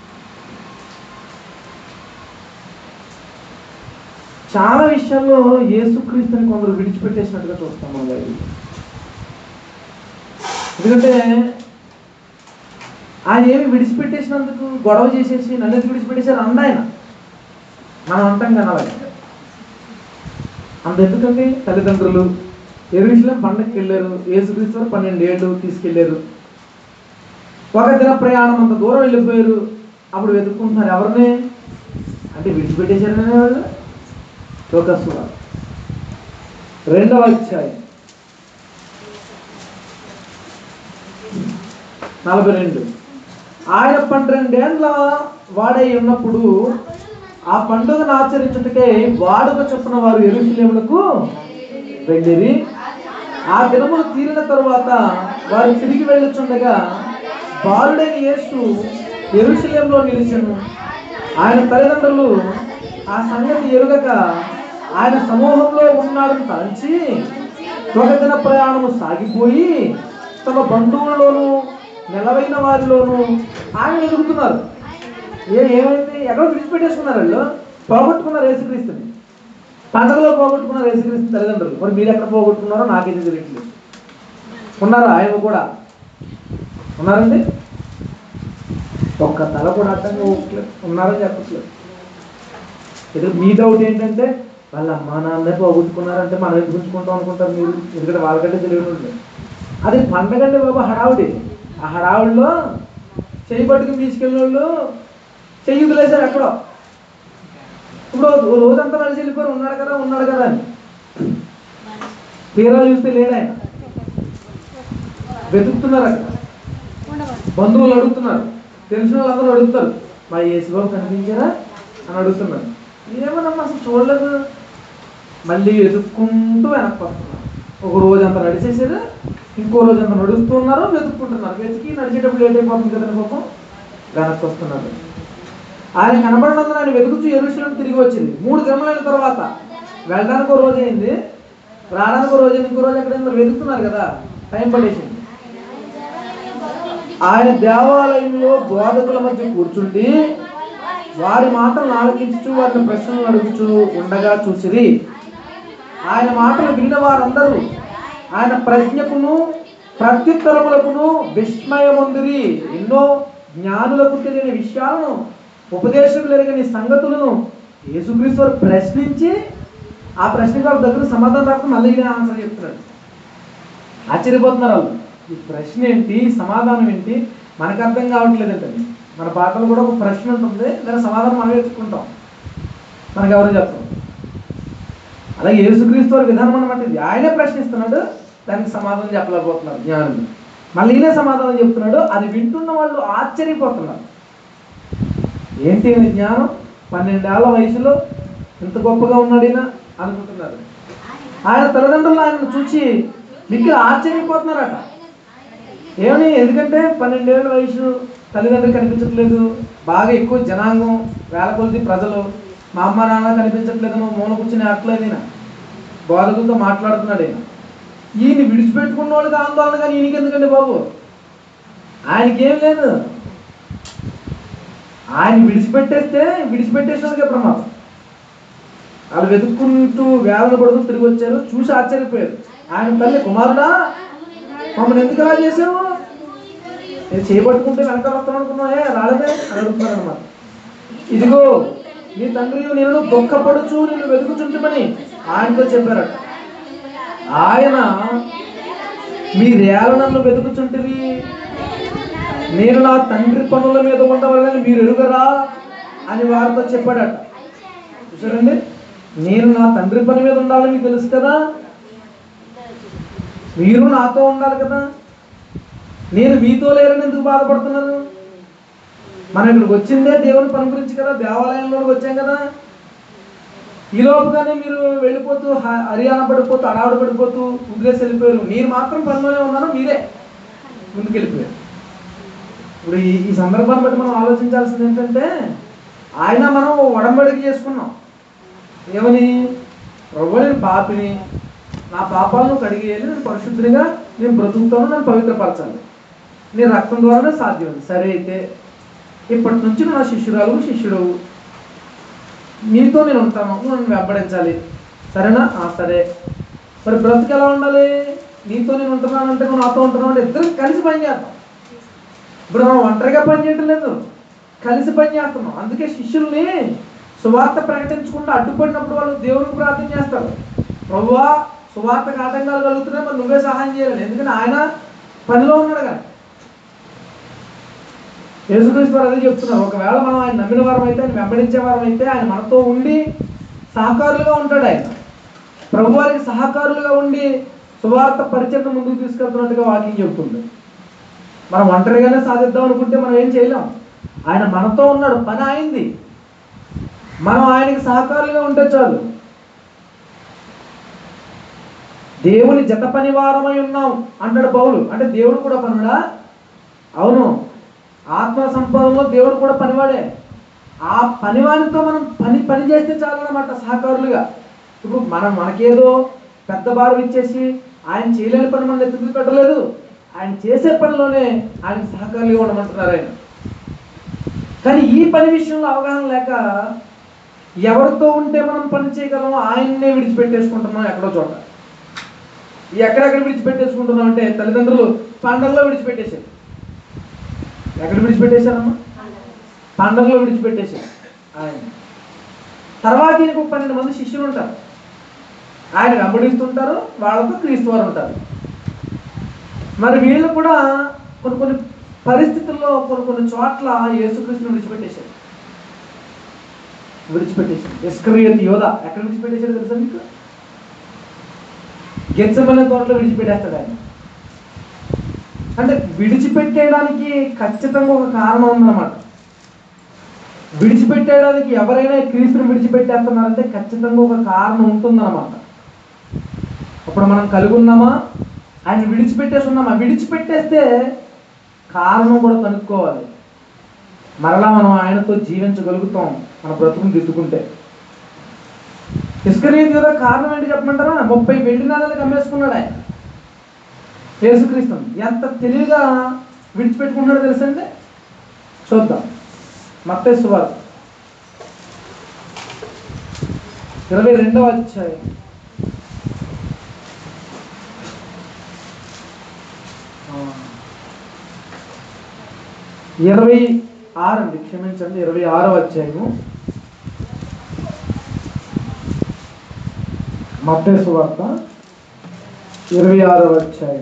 చాలా విషయాల్లో యేసుక్రీస్తుని కొందరు విడిచిపెట్టేసినట్టుగా చూస్తాం మనం బైబిల్లో. ఎందుకంటే ఆయన ఏమి విడిచిపెట్టేసినందుకు గొడవ చేసేసి నన్ను ఎందుకు విడిచిపెట్టేశారు అంద ఆయన మనం అంటాం కానీ అలాగే అంత ఎందుకండి తల్లిదండ్రులు ఎరువిషలో పండగకి వెళ్ళారు యేసుక్రీస్తు వారు పన్నెండు ఏళ్ళు తీసుకెళ్ళారు ఒక దిన ప్రయాణం అంత దూరం వెళ్ళిపోయారు అప్పుడు వెతుక్కుంటున్నారు ఎవరిని అంటే విడిచిపెట్టేశారనే వాళ్ళు లోకస్వ రెండవ అధ్యాయం నలభై రెండు ఆయన పన్నెండేండ్ల వాడై ఉన్నప్పుడు ఆ పండుగను ఆచరించుటకై వాడుక చొప్పున వారు ఎరుసలేములకు వెళ్ళిరి ఆ దినములు తీరిన తరువాత వారు తిరిగి వెళ్ళుచుండగా బాలుడైన యేసు ఎరుసలేంలో నిలిచెను ఆయన తల్లిదండ్రులు ఆ సంగతి ఎరుగక ఆయన సమూహంలో ఉన్నాడని తలంచి ఒక దిన ప్రయాణము సాగిపోయి తమ బంధువులలోను నెలవైన వారిలోను ఆయన ఎదుగుతున్నారు ఏ ఏమైంది ఎక్కడో విడిచిపెట్టేసుకున్నారు వాళ్ళు పోగొట్టుకున్నారు యేసుక్రీస్తుని పండగలో పోగొట్టుకున్నారు యేసుక్రీస్తు తల్లిదండ్రులు మరి మీరు ఎక్కడ పోగొట్టుకున్నారో నాకైతే తెలియట్లేదు ఉన్నారా ఆయన కూడా ఉన్నారండి ఒక్క తల కూడా అర్థంగా పోవట్లేదు ఉన్నారని చెప్పట్లేదు ఇది మీ డౌట్ ఏంటంటే వాళ్ళ అమ్మా నాన్న పోగొట్టుకున్నారంటే మనం ఎందుకు ఉంచుకుంటాం అనుకుంటారు మీరు ఎందుకంటే వాళ్ళకంటే తెలియదు అది పండగండి బాబు హడావుడి ఆ హడావుడిలో చెయ్యి పట్టుకుని తీసుకెళ్ళిన వాళ్ళు చెయ్యి వదిలేశారు ఎక్కడో ఇప్పుడు ఓ రోజంతా నడిచి వెళ్ళిపోయారు ఉన్నాడు కదా ఉన్నాడు కదా అని తీరా చూస్తే లేడు ఆయన వెతుకుతున్నారు అక్కడ బంధువులు అడుగుతున్నారు తెలిసిన వాళ్ళందరూ అడుగుతారు మా యేసుబాబు కనిపించారా అని అడుగుతున్నారు ఏమన్నమ్మా అసలు చూడలేదు మళ్ళీ వెతుక్కుంటూ వెనక్కి వస్తున్నారు ఒక రోజు అంతా నడిచేసారు ఇంకో రోజు అంతా నడుస్తున్నారు వెతుక్కుంటున్నారు వెతికి నడిచేటప్పుడు లేట్ అయిపోతుంది కదండి పాపం వెనక్కి వస్తున్నారు ఆయన కనబడినందున ఆయన వెతుకుతూ ఎరుశలం తిరిగి వచ్చింది మూడు దినములైన తర్వాత వెళ్ళడానికి ఒక రోజు అయింది రావడానికి ఒక రోజు అయింది ఇంకో రోజు ఎక్కడ మరి వెతుకుతున్నారు కదా టైం పడేసింది ఆయన దేవాలయంలో బోధకుల మధ్య కూర్చుండి వారి మాటలు ఆలకించుచు వారిని ప్రశ్నలు అడుగుచు ఉండగా చూసిరి ఆయన మాటలు విన్న వారందరూ ఆయన ప్రజ్ఞకును ప్రత్యుత్తరములకును విస్మయముందిరి ఎన్నో జ్ఞానులకు తెలియని విషయాలను ఉపదేశకులు ఎరగని సంగతులను యేసుక్రీస్తు వారు ప్రశ్నించి ఆ ప్రశ్నకు వాళ్ళ దగ్గర సమాధానం రాకుండా మళ్ళీ ఈయన ఆన్సర్ చెప్తున్నాడు ఆశ్చర్యపోతున్నారు వాళ్ళు ఈ ప్రశ్న ఏంటి సమాధానం ఏంటి మనకు అర్థం కావట్లేదంటండి మన పాటలు కూడా ఒక ప్రశ్న ఉంటుంది దాని సమాధానం మనం ఎత్తుకుంటాం మనకు ఎవరు చెప్తాం అలాగే యేసుక్రీస్తు వారి విధానం అనమాట ఇది ఆయనే ప్రశ్నిస్తున్నాడు దానికి సమాధానం చెప్పలేకపోతున్నారు జ్ఞానులు మళ్ళీ ఈయనే సమాధానం చెప్తున్నాడు అది వింటున్న వాళ్ళు ఆశ్చర్యపోతున్నారు ఏంటి ఈయన జ్ఞానం పన్నెండేళ్ల వయసులో ఇంత గొప్పగా ఉన్నాడు ఈయన అనుకుంటున్నారు ఆయన తల్లిదండ్రులు ఆయనను చూసి మీకు ఆశ్చర్యపోతున్నారట ఏమని ఎందుకంటే పన్నెండేళ్ళ వయసు తల్లిదండ్రులు కనిపించట్లేదు బాగా ఎక్కువ జనాంగం వేల కొద్ది ప్రజలు మా అమ్మ నాన్న కనిపించట్లేదు నువ్వు మూల కూర్చుని అట్లేదు ఈయన బోధకులతో మాట్లాడుతున్నాడు ఈయన ఈయన విడిచిపెట్టుకున్న వాళ్ళకి ఆందోళన కానీ ఈయనకి ఎందుకండి బాబు ఆయనకేం లేదు ఆయన విడిచిపెట్టేస్తే విడిచిపెట్టేసినందుకే ప్రమాదం వాళ్ళు వెతుక్కుంటూ వేదన పడుతూ తిరిగి వచ్చారు చూసి ఆశ్చర్యపోయారు ఆయన తల్లి కుమారుడా మమ్మల్ని ఎందుకు అలా చేసావు నేను చేపట్టుకుంటే వెనకాల వస్తాను అనుకున్నావే రాలేదే అని అడుగుతున్నారు అనమాట ఇదిగో నీ తండ్రి నేను దుఃఖపడుచు నేను వెతుకుచుంటమని ఆయనతో చెప్పారట ఆయన మీరేళ నన్ను వెతుకుచుంటివి నేను నా తండ్రి పనుల మీద ఉండవాలని మీరు ఎరుగరా అని వారితో చెప్పాడట చూసారండి నేను నా తండ్రి పని మీద ఉండాలని మీకు తెలుసు కదా మీరు నాతో ఉండాలి కదా నేను మీతో లేరని ఎందుకు బాధపడుతున్నారు మనం ఇక్కడికి వచ్చిందే దేవుని పని గురించి కదా దేవాలయంలోకి వచ్చాం కదా ఈ లోపుగానే మీరు వెళ్ళిపోతూ హ- హరియానా పడిపోతూ అడావుడు పడిపోతూ వదిలేసి వెళ్ళిపోయారు మీరు మాత్రం పనిలోనే ఉన్నారు మీరే ముందుకు వెళ్ళిపోయారు ఇప్పుడు ఈ ఈ సందర్భాన్ని బట్టి మనం ఆలోచించాల్సింది ఏంటంటే ఆయన మనం ఒడంబడికి చేసుకున్నాం ఏమని ప్రభు నేను పాపిని నా పాపాలను కడిగేయాలి నేను పరిశుద్ధిగా నేను బ్రతుకుతాను నన్ను పవిత్రపరచాలి నీ రక్తం ద్వారానే సాధ్యం సరే అయితే ఇప్పటి నుంచి నువ్వు నా శిష్యురాలు శిష్యుడు నీతో నేను ఉంటాను నువ్వు నన్ను వెంబడించాలి సరేనా ఆ, సరే మరి బ్రతుకు ఎలా ఉండాలి నీతో నేను ఉంటున్నాను అంటే నువ్వు నాతో ఉంటున్నావు అంటే ఇద్దరం కలిసి పని చేద్దాం ఇప్పుడు మనం ఒంటరిగా పని చేయటం లేదు కలిసి పని చేస్తున్నాం అందుకే శిష్యుల్ని సువార్త ప్రకటించకుండా అడ్డుపడినప్పుడు వాళ్ళు దేవునికి ప్రార్థన చేస్తారు ప్రభువా సువార్తకు ఆటంకాలు కలుగుతున్నాయి మరి నువ్వే సహాయం చేయాలి ఎందుకంటే ఆయన పనిలో ఉన్నాడు కదా యేసుక్రీస్తు వారు అదే చెప్తున్నారు ఒకవేళ మనం ఆయన నమ్మిన వారం అయితే ఆయన వెంబడించే వారం అయితే ఆయన మనతో ఉండి సహకారులుగా ఉంటాడు ఆయన ప్రభు వారికి సహకారులుగా ఉండి సువార్త పరిచయం ముందుకు తీసుకెళ్తున్నట్టుగా వాక్యం చెబుతుంది మనం ఒంటరిగానే సాధిద్దాం అనుకుంటే మనం ఏం చేయలేం ఆయన మనతో ఉన్నాడు పని అయింది మనం ఆయనకి సహకారులుగా ఉంటే చాలు దేవుని జత పనివారమై ఉన్నాం అంటాడు పౌలు అంటే దేవుడు కూడా పనుడా అవును ఆత్మ సంపదలో దేవుడు కూడా పనివాడే ఆ పనివానితో మనం పని పని చేస్తే చాలు అన్నమాట సహకారులుగా ఇప్పుడు మనం మనకేదో పెద్ద భారం ఇచ్చేసి ఆయన చేయలేని పని మనం ఎత్తుకు పెట్టలేదు ఆయన చేసే పనిలోనే ఆయన సహకారులుగా ఉండమంటున్నారు ఆయన కానీ ఈ పని విషయంలో అవగాహన లేక ఎవరితో ఉంటే మనం పని చేయగలమో ఆయన్నే విడిచిపెట్టేసుకుంటున్నాం ఎక్కడో చోట ఈ ఎక్కడెక్కడ విడిచిపెట్టేసుకుంటున్నాం అంటే తల్లిదండ్రులు పండగలో విడిచిపెట్టేశారు ఎక్కడ విడిచిపెట్టేశారమ్మా పండగలో విడిచిపెట్టేశారు ఆయన తర్వాత ఈయనకు ఒక పన్నెండు మంది శిష్యులు ఉంటారు ఆయన వెంబడిస్తుంటారు వాళ్ళతో క్రీస్తు వారు ఉంటారు మరి వీళ్ళు కూడా కొన్ని కొన్ని పరిస్థితుల్లో కొన్ని కొన్ని చోట్ల యేసుక్రీస్తుని విడిచిపెట్టేశారు విడిచిపెట్టేశారు ఇస్కరియత్ యోధ ఎక్కడ విడిచిపెట్టేశారు తెలుసా మీకు గెచ్చమనే తోటలో విడిచిపెట్టేస్తాడు ఆయన అంటే విడిచిపెట్టేయడానికి ఖచ్చితంగా ఒక కారణం ఉందన్నమాట విడిచిపెట్టేయడానికి ఎవరైనా క్రీస్తుని విడిచిపెట్టేస్తున్నారంటే ఖచ్చితంగా ఒక కారణం ఉంటుందన్నమాట అప్పుడు మనం కలిగి ఉన్నామా ఆయన విడిచిపెట్టేసి ఉన్నామా విడిచిపెట్టేస్తే కారణం కూడా కనుక్కోవాలి మరలా మనం ఆయనతో జీవించగలుగుతాం మన బ్రతుకుని దిద్దుకుంటే ఇస్కరీత్ కదా కారణం ఏంటి చెప్పమంటారా ముప్పై వెండి నాణాలకు అమ్మేసుకున్నాడు ఆయన యేసుక్రీస్తు ఎంత తెలివిగా విడిచిపెట్టుకుంటున్నాడో తెలుసండి చూద్దాం మత్తయి సువార్త ఇరవై రెండవ అధ్యాయం ఆ, ఇరవై ఆరు అండి క్షమించండి ఇరవై ఆరవ అధ్యాయము మత్తయి సువార్త ఇరవై ఆరవ అధ్యాయం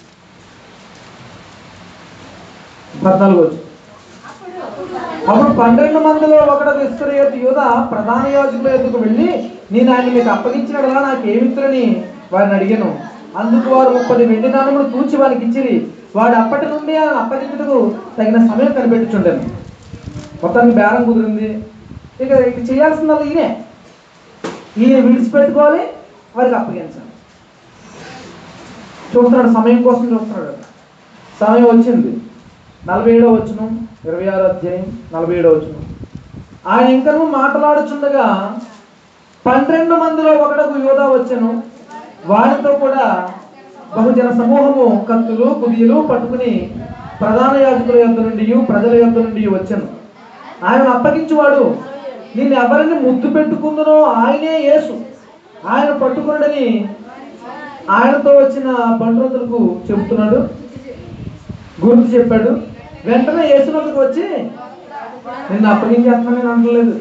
పద్నాలుగు వచ్చి అప్పుడు పన్నెండు మందిలో ఒకడు ఇస్కరియత్ యూద ప్రధాన యాజకుల ఎదుకు వెళ్ళి నేను ఆయన మీకు అప్పగించినడలా నాకు ఏమిత్రని వారిని అడిగాను అందుకు వారు ముప్పది వెండి నాణములు తూచి వారికి ఇచ్చిరి వాడు అప్పటి నుండి ఆయన అప్పగించుటకు తగిన సమయం కనిపెట్టుచుండాను మొత్తానికి బేరం కుదిరింది ఇక ఇక చేయాల్సిందల్లా ఈయనే ఈయన విడిచిపెట్టుకోవాలి వారికి అప్పగించాలి చూస్తున్నాడు సమయం కోసం చూస్తున్నాడు సమయం వచ్చింది నలభై ఏడో వచ్చును ఇరవై ఆరో అధ్యాయం నలభై ఏడో వచ్చును ఆయన ఇంకను మాట్లాడుచుండగా పన్నెండు మందిలో ఒకడకు యోధా వచ్చెను వాడితో కూడా బహుజన సమూహము కత్తులు కుదియలు పట్టుకుని ప్రధాన యాజకుల యొద్ద నుండి ప్రజల యొద్ద నుండి వచ్చాను ఆయన అప్పగించువాడు నేను ఎవరిని ముద్దు పెట్టుకుందునో ఆయనే యేసు ఆయన పట్టుకున్నాడని ఆయనతో వచ్చిన బండ్రోతులకు చెబుతున్నాడు గుర్తు చెప్పాడు వెంటనే యేసునందుకు వచ్చి నిన్ను అప్పగించేస్తాను నేను అనలేదు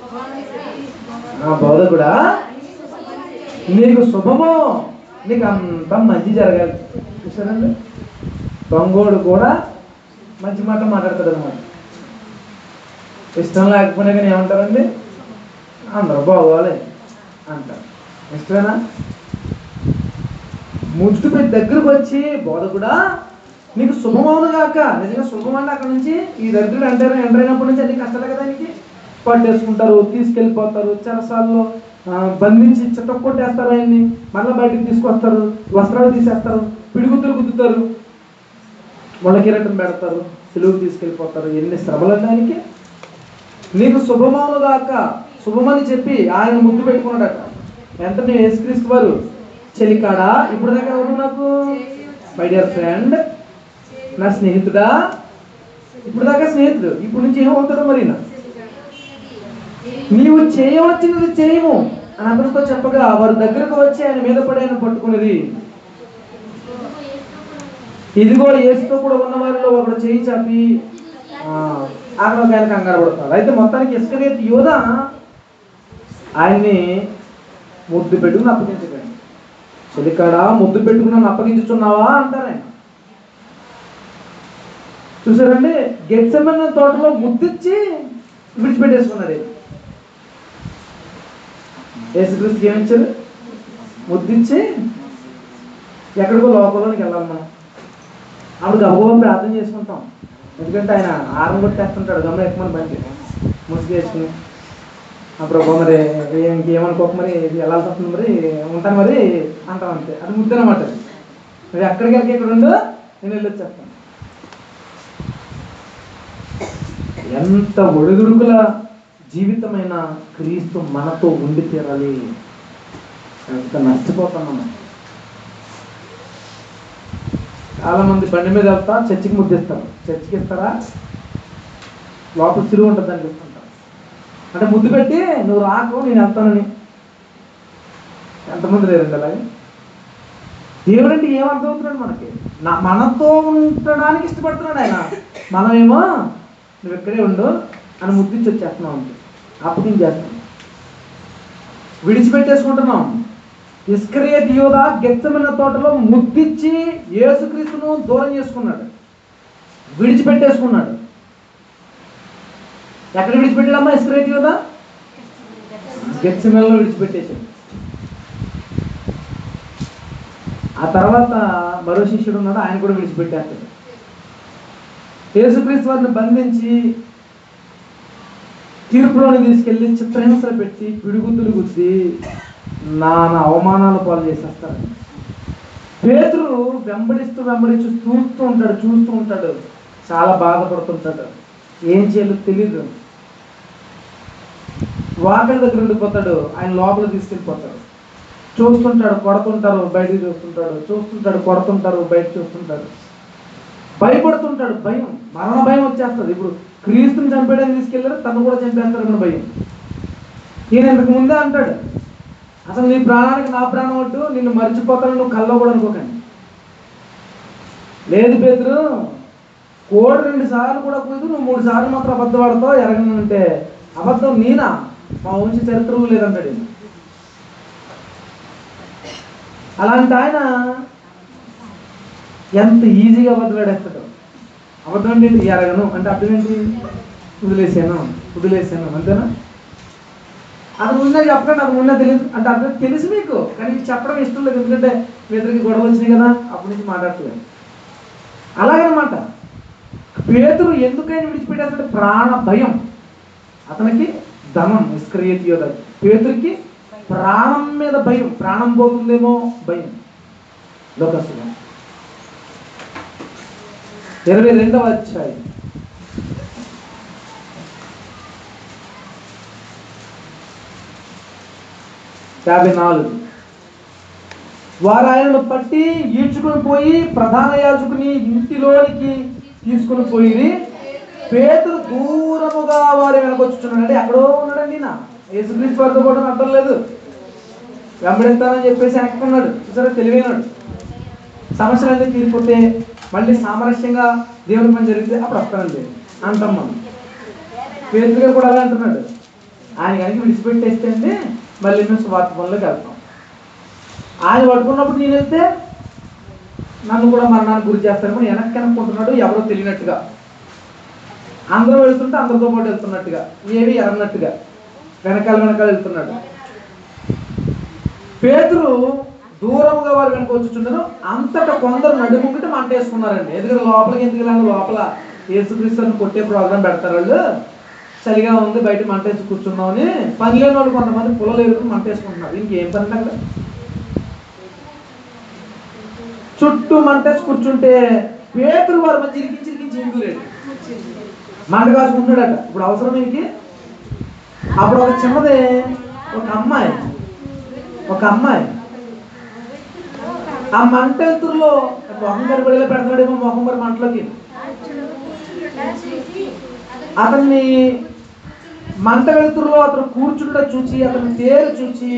నా బోధకుడా నీకు శుభమో నీకు అంత మంచి జరగాలి చూసారండి దొంగోడు కూడా మంచి మాట మాట్లాడతాడు అనమాట ఇష్టం లేకపోయినా కానీ ఏమంటారండి అందరూ బాగోవాలి అంటారు ఇష్టమేనా ముద్దు పెట్టి దగ్గరకు వచ్చి బోధకుడా నీకు శుభమవును కాక నిజంగా శుభం అంటే అక్కడ నుంచి ఈ దరిద్రుడు ఎంటర్ ఎంటర్ అయినప్పటి నుంచి అన్ని కష్టాలు కదా ఆయనకి పట్టేసుకుంటారు తీసుకెళ్ళిపోతారు చెరసాల్లో ఆ, బంధించి చిట్ట కొట్టేస్తారు ఆయన్ని మళ్ళీ బయటికి తీసుకొస్తారు వస్త్రాలు తీసేస్తారు పిడిగుద్దులు గుద్దుతారు మొలకిరటం పెడతారు సిలువు తీసుకెళ్ళిపోతారు ఎన్ని శ్రమలు ఆయనకి నీకు శుభమవును గాక శుభమని చెప్పి ఆయన ముద్దు పెట్టుకున్నాడట వెంటనే యేసుక్రీస్తు వారు చెలికాడా ఇప్పుడు దాకా ఎవరు నాకు మై డియర్ ఫ్రెండ్ నా స్నేహితుడా ఇప్పుడు దాకా స్నేహితుడు ఇప్పుడు నుంచి ఏమవుతాడో మరి నా నీవు చేయవలసినది చేయము అని అతనితో చెప్పగా వారి దగ్గరకు వచ్చి ఆయన మీద పడి ఆయన పట్టుకున్నది ఇదిగో యేసుతో కూడా ఉన్న వారిలో ఒకడు చేయి చాపి ఆ, అక్కడ ఒక ఆయన కంగారు పడతాడు అయితే మొత్తానికి ఇస్కరేత్ యోధ ఆయన్ని ముద్దు పెట్టుకుని అప్పగించకండి చెలికాడ ముద్దు పెట్టుకుని నన్ను అప్పగించుచున్నావా అంటారు ఆయన చూసారండి గెచ్చమన్న తోటలో ముద్దిచ్చి విడిచిపెట్టేసుకున్నాడు ఈయన. యేసుక్రీస్తుకి ఏమిచ్చారు ముద్దిచ్చి ఎక్కడికో లోపలికి వెళ్ళాలి మనం అప్పుడు గబగబా ప్రార్థన చేసుకుంటాం ఎందుకంటే ఆయన ఆరం కొట్టేస్తుంటాడు గమ్మ ఎక్కమని బండి ముసుగు వేసుకుని అప్పుడు ఒక మరి ఇంకేమనుకోక మరి వెళ్ళాల్సి వస్తుంది మరి ఉంటాను మరి అంటాం అంతే అది ముద్దు అనమాట మరి ఎక్కడికి వెళ్ళి ఇక్కడ ఉండు నేను వెళ్ళి వచ్చేస్తాను ఎంత ఒడిదుడుకుల జీవితమైన క్రీస్తు మనతో ఉండి తీరాలి ఎంత నష్టపోతున్నాము చాలా మంది బండి మీద వెళ్తా చర్చికి ముద్దిస్తారు చర్చికి ఇస్తారా లోపల సిరువు ఉంటుంది దానికి ఇస్తుంటారు అంటే ముద్దు పెట్టి నువ్వు రాకు నేను వెళ్తానని ఎంతమంది లేరండి అలాగే దేవుడు అంటే ఏమర్థం అవుతున్నాడు మనకి నా మనతో ఉండడానికి ఇష్టపడుతున్నాడు ఆయన మనమేమో నువ్వు ఇక్కడే ఉండు అని ముద్దిచ్చి వచ్చేస్తున్నాం అంతే అప్పగించేస్తాం విడిచిపెట్టేసుకుంటున్నాం ఇస్కరియత్ యోధ గెచ్చమైన తోటలో ముద్దిచ్చి యేసుక్రీస్తును దూరం చేసుకున్నాడు విడిచిపెట్టేసుకున్నాడు ఎక్కడ విడిచిపెట్టాడమ్మా ఇస్కరియత్ యోధ గెచ్చమెల్లో విడిచిపెట్టేశాడు ఆ తర్వాత మరో శిష్యుడు ఉన్నాడు ఆయన కూడా విడిచిపెట్టేస్తాడు యేసుక్రీస్తు వారిని బంధించి తీర్పులోని తీసుకెళ్లి చిత్రహింసలు పెట్టి పిడుగుద్దులు గుద్ది నానా అవమానాలు పాలు చేసేస్తారు పేతురు వెంబడిస్తూ వెంబడిస్తూ చూస్తూ ఉంటాడు చూస్తూ ఉంటాడు చాలా బాధపడుతుంటాడు ఏం చేయాలో తెలీదు వాకడి దగ్గర ఉండిపోతాడు ఆయన లోపల తీసుకెళ్ళిపోతాడు చూస్తుంటాడు కొడుతుంటారు బయటికి చూస్తుంటాడు చూస్తుంటాడు కొడుతుంటారు బయట చూస్తుంటాడు భయపడుతుంటాడు భయం మరణ భయం వచ్చేస్తుంది ఇప్పుడు క్రీస్తుని చంపేయడానికి తీసుకెళ్ళారు తను కూడా చంపేస్తారని భయం ఈయన ఇంతకు ముందే అంటాడు అసలు నీ ప్రాణానికి నా ప్రాణం ఒట్టు నిన్ను మర్చిపోతాను నువ్వు కల్లో కూడా అనుకోకండి లేదు పేదరు కోడి రెండు సార్లు కూడా పోయి నువ్వు మూడు సార్లు మాత్రం అబద్ధం ఆడతావు ఎరగనంటే అబద్ధం నేనా మా వంశ చరిత్రలో లేదంటాడు ఈయన. అలాంటి ఆయన ఎంత ఈజీగా అబద్ధం ఆడేస్తాడు అబద్ధం అంటే ఏంటి? ఎరగను అంటే అర్థం ఏంటి వదిలేసాను వదిలేసాను అంతేనా అది ముందే చెప్పకండి అది ముందే తెలియదు అంటే అర్థం తెలుసు మీకు కానీ మీకు చెప్పడం ఇష్టం లేదు ఎందుకంటే మీ ఇద్దరికి గొడవ వచ్చినాయి కదా అప్పటి నుంచి మాట్లాడట్లేదు అలాగనమాట పేతురు ఎందుకైనా విడిచిపెట్టేస్తాడు ప్రాణ భయం అతనికి ధనం నిష్క్రియత యోధ పేతురికి ప్రాణం మీద భయం ప్రాణం పోతుందేమో భయం లోకస్తుగా ఇరవై రెండవ అధ్యాయం యాభై నాలుగు వారు ఆయనను పట్టి ఈడ్చుకుని పోయి ప్రధాన యాజకుని ఇంటిలోనికి తీసుకుని పోయి పేతురు దూరముగా వారి వెనకొచ్చుచున్నాడు అంటే ఎక్కడో ఉన్నాడండి నా యేసుక్రీస్తు వారితో కూడా అర్థం లేదు వెంబడిస్తానని చెప్పేసి వెనక్కున్నాడు చూసారా తెలివైనాడు సమస్యలు అనేది తీరిపోతే మళ్ళీ సామరస్యంగా దేవుని పని జరిగితే అప్పుడు వస్తానండి అంటాం మనం పేదలు గారు కూడా అలా అంటున్నాడు ఆయన కనుక విడిచిపెట్టేస్తే అండి మళ్ళీ మేము స్వార్థ పనులకు వెళ్తాం ఆయన పట్టుకున్నప్పుడు నేను వెళ్తే నన్ను కూడా మరణానికి గురి చేస్తారేమో వెనక్కి వెనక్కుంటున్నాడు ఎవరో తెలియనట్టుగా అందరూ వెళ్తుంటే అందరితో పాటు వెళ్తున్నట్టుగా ఏవి ఎరన్నట్టుగా వెనకాల వెనకాల వెళ్తున్నాడు పేతురు దూరంగా వారు వెనక వచ్చుచున్నారు అంతటా కొందరు నడుముంగిట మంట వేసుకున్నారండి ఎందుకంటే లోపలికి ఎందుకు వెళ్ళాలి లోపల యేసుక్రీస్తుని కొట్టే ప్రోగ్రాం పెడతారు వాళ్ళు చలిగా ఉంది బయట మంట వేసి కూర్చున్నామని పని లేని వాళ్ళు కొంతమంది పుల్లలు ఎరుకుని మంట వేసుకుంటున్నారు ఇంకేం పని అంటే అక్కడ చుట్టూ మంట వేసి కూర్చుంటే పేతురు వారు మంచి ఇరికించి ఇరికించి ఇందులేడు మంట కాసుకుంటున్నాడట ఇప్పుడు అవసరం ఇంకి అప్పుడు ఒక చిన్నది ఒక అమ్మాయి ఒక అమ్మాయి ఆ మంట వెళ్తురులో మొహం కనబడేలా పెడతాడేమో మొహం మరి మంటలోకి అతన్ని మంట వెలుతురులో అతను కూర్చుండ చూచి అతని తేరు చూచి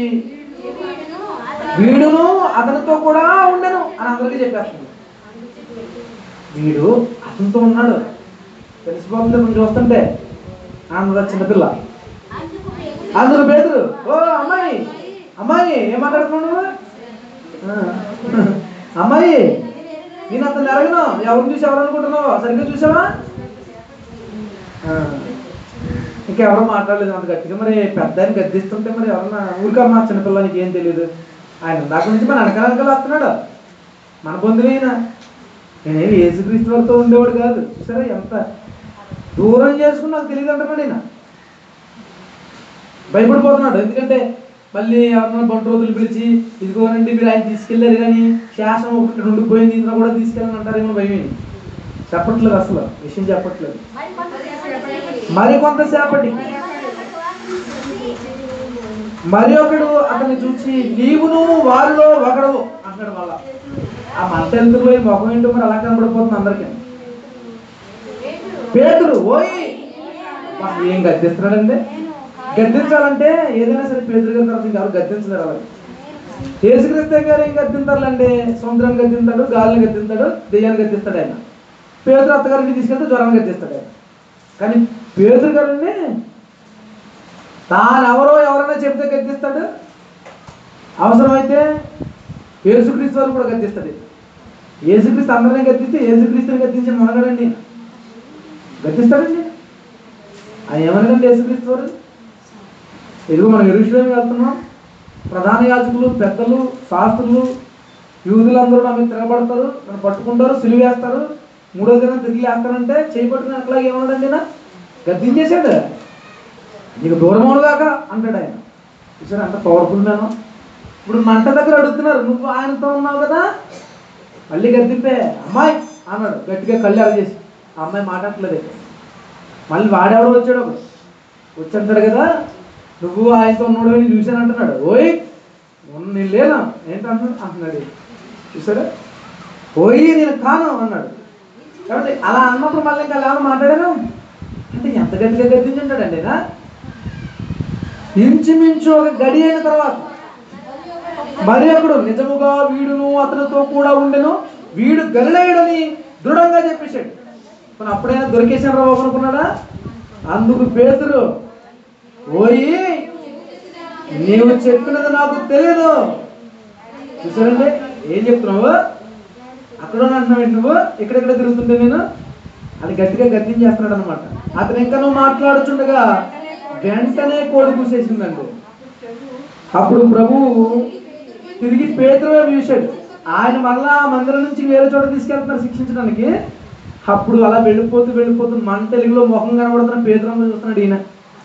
వీడును అతనితో కూడా ఉండను అని అందరికీ చెప్పేస్తుంది వీడు అతనితో ఉన్నాడు తెలిసిపోతుంది మనం చూస్తుంటే ఆనంద చిన్నపిల్ల అందరూ పేదరు ఓ అమ్మాయి అమ్మాయి ఏం మాట్లాడుతున్నావు నువ్వు? ఆ, అమ్మాయి నేను అతను ఎరగను ఎవరిని చూసి ఎవరు అనుకుంటున్నావు సరిగ్గా చూసావా ఆ, ఇంకెవరో మాట్లాడలేదు అంత గట్టిగా మరి పెద్ద ఆయన గద్దిస్తుంటే మరి ఎవరన్నా ఊరికమ్మా చిన్నపిల్లలకి ఏం తెలియదు ఆయన దాకా నుంచి మన వెనకాల వెనకాల వస్తున్నాడు మన బంధువైన నేనేమి యేసుక్రీస్తు వారితో ఉండేవాడు కాదు సరే ఎంత దూరం చేసుకుని నాకు తెలియదు అంటున్నాడు ఈయన భయపడిపోతున్నాడు ఎందుకంటే మళ్ళీ ఎవరన్నా బంటు రోజులు పిలిచి ఇదిగోనండి మీరు ఆయన తీసుకెళ్ళారు కానీ శాసనం ఒకటి రెండు పోయింది ఇందులో కూడా తీసుకెళ్ళని అంటారేమో భయం చెప్పట్లేదు అసలు విషయం చెప్పట్లేదు మరి కొంతసేపటికి మరి ఒకడు అతన్ని చూసి నీవును వారిలో ఒకడు అంటాడు మళ్ళా ఆ మంట ఎందుకు పోయి ముఖం ఏంటో మరి అలా కనబడిపోతుంది అందరికీ పేతురు ఓయ్ అబ్బా, ఏం గద్దిస్తున్నాడండి గద్దించాలంటే ఏదైనా సరే పేదరు గారి తర్వాత ఇంకెవరు గద్దించలేరు అలాగే యేసుక్రీస్తే గారు ఏం గద్దింతారులండి సముద్రాన్ని గద్దింతాడు గాలిని గద్దింతాడు దెయ్యాన్ని గద్దిస్తాడు ఆయన పేదరు అత్తగారిని తీసుకెళ్తే జ్వరాన్ని గద్దిస్తాడు ఆయన కానీ పేదరు గారిని తాను ఎవరో ఎవరైనా చెప్తే గద్దిస్తాడు అవసరమైతే యేసుక్రీస్తు వారు కూడా గద్దిస్తాడు యేసుక్రీస్తు అందరినీ గద్దిస్తే యేసుక్రీస్తుని గద్దించిన మనగడండి గద్దిస్తాడండి ఆయన ఏమనగండి యేసుక్రీస్తు వారు ఇదిగో మనం ఎరుషులేం వెళ్తున్నాం ప్రధాన యాజకులు పెద్దలు శాస్త్రులు యూదులందరూ నా మీద తిరగబడతారు నన్ను పట్టుకుంటారు సిలువ వేస్తారు మూడో దినం తిరిగి వేస్తారంటే చేయబట్టుకుని అట్లా ఏమన్నాడండి నా గద్దించేశాడు నీకు దూరం కాక అంటాడు ఆయన చూసారు అంత పవర్ఫుల్ నేను ఇప్పుడు మంట దగ్గర అడుగుతున్నారు నువ్వు ఆయనతో ఉన్నావు కదా మళ్ళీ గద్దింపే అమ్మాయి అన్నాడు గట్టిగా కళ్యాణం చేసి ఆ అమ్మాయి మాట్లాడట్లేదు మళ్ళీ వాడెవడో వచ్చాడు ఒకడు వచ్చి అంటాడు కదా నువ్వు ఆయనతో ఉన్నాడు అని చూశాను అంటున్నాడు ఓయ్ మొన్న నేను లేనా ఏంటంటున్నాడు అంటున్నాడు చూసారా పోయి నేను కాను అన్నాడు కాబట్టి అలా అన్నప్పుడు మళ్ళీ ఇంకా ఏమైనా మాట్లాడాను అంటే ఎంత గట్టిగా గద్దించుంటాడండి నా ఇంచుమించు ఒక గడి అయిన తర్వాత మరి ఒకడు నిజముగా వీడును అతనితో కూడా ఉండెను వీడు గలిలేయుడని దృఢంగా చెప్పేశాడు కానీ అప్పుడైనా దొరికేసాను రా బాబు అనుకున్నాడా అందుకు పేతురు ఓయి నీవు చెప్పినది నాకు తెలియదు చూసారండి ఏం చెప్తున్నావు అక్కడ అంటున్నావు ఏంటి నువ్వు ఎక్కడెక్కడ తిరుగుతుంటే నేను అది గట్టిగా గద్దించేస్తున్నాడు అనమాట అతను ఇంకా నువ్వు మాట్లాడుచుండగా వెంటనే కోడి కూసేసిందండి అప్పుడు ప్రభువు తిరిగి పేతురు వైపు చూశాడు ఆయన మళ్ళా మందిరం నుంచి వేరే చోట తీసుకెళ్తున్నారు శిక్షించడానికి అప్పుడు అలా వెళ్ళిపోతూ వెళ్ళిపోతూ మన తెలుగులో ముఖం కనబడుతున్న పేదరంలో చూస్తున్నాడు ఈయన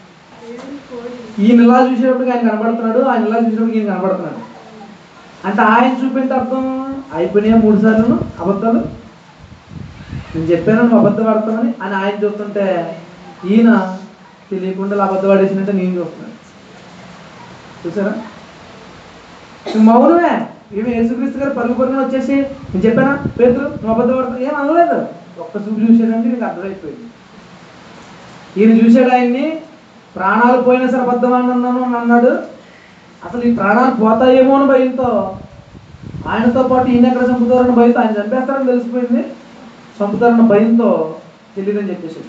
ఈయన ఇలా చూసేటప్పుడు ఆయన కనబడుతున్నాడు ఆయన ఇలా చూసేటప్పుడు ఈయన కనబడుతున్నాడు అంటే ఆయన చూపించే అర్థం అయిపోయినాయి మూడు సార్లు అబద్ధాలు నేను చెప్పాను నువ్వు అబద్ధం ఆడతామని అని ఆయన చూస్తుంటే ఈయన తెలియకుండా ఇలా అబద్ధం ఆడేసినట్టే నేను చూస్తున్నాను చూసారా నువ్వు మౌనమే ఏమి యేసుక్రీస్తు గారు పరుగు పరుగున వచ్చేసి నేను చెప్పానా పేదలు నువ్వు అబద్ధం ఆడుతావు ఏం అనలేదు ఒక్క చూపు చూసాడంటే నీకు అర్థమైపోయింది ఈయన చూశాడు ఆయన్ని ప్రాణాలు పోయినా సరే అబద్ధం అన్నాను అని అన్నాడు అసలు ఈ ప్రాణాలు పోతాయేమో అని భయంతో ఆయనతో పాటు ఈయన ఎక్కడ చంపుతారని భయంతో ఆయన చంపేస్తారని తెలిసిపోయింది చంపుతారన్న భయంతో తెలియదని చెప్పేసాడు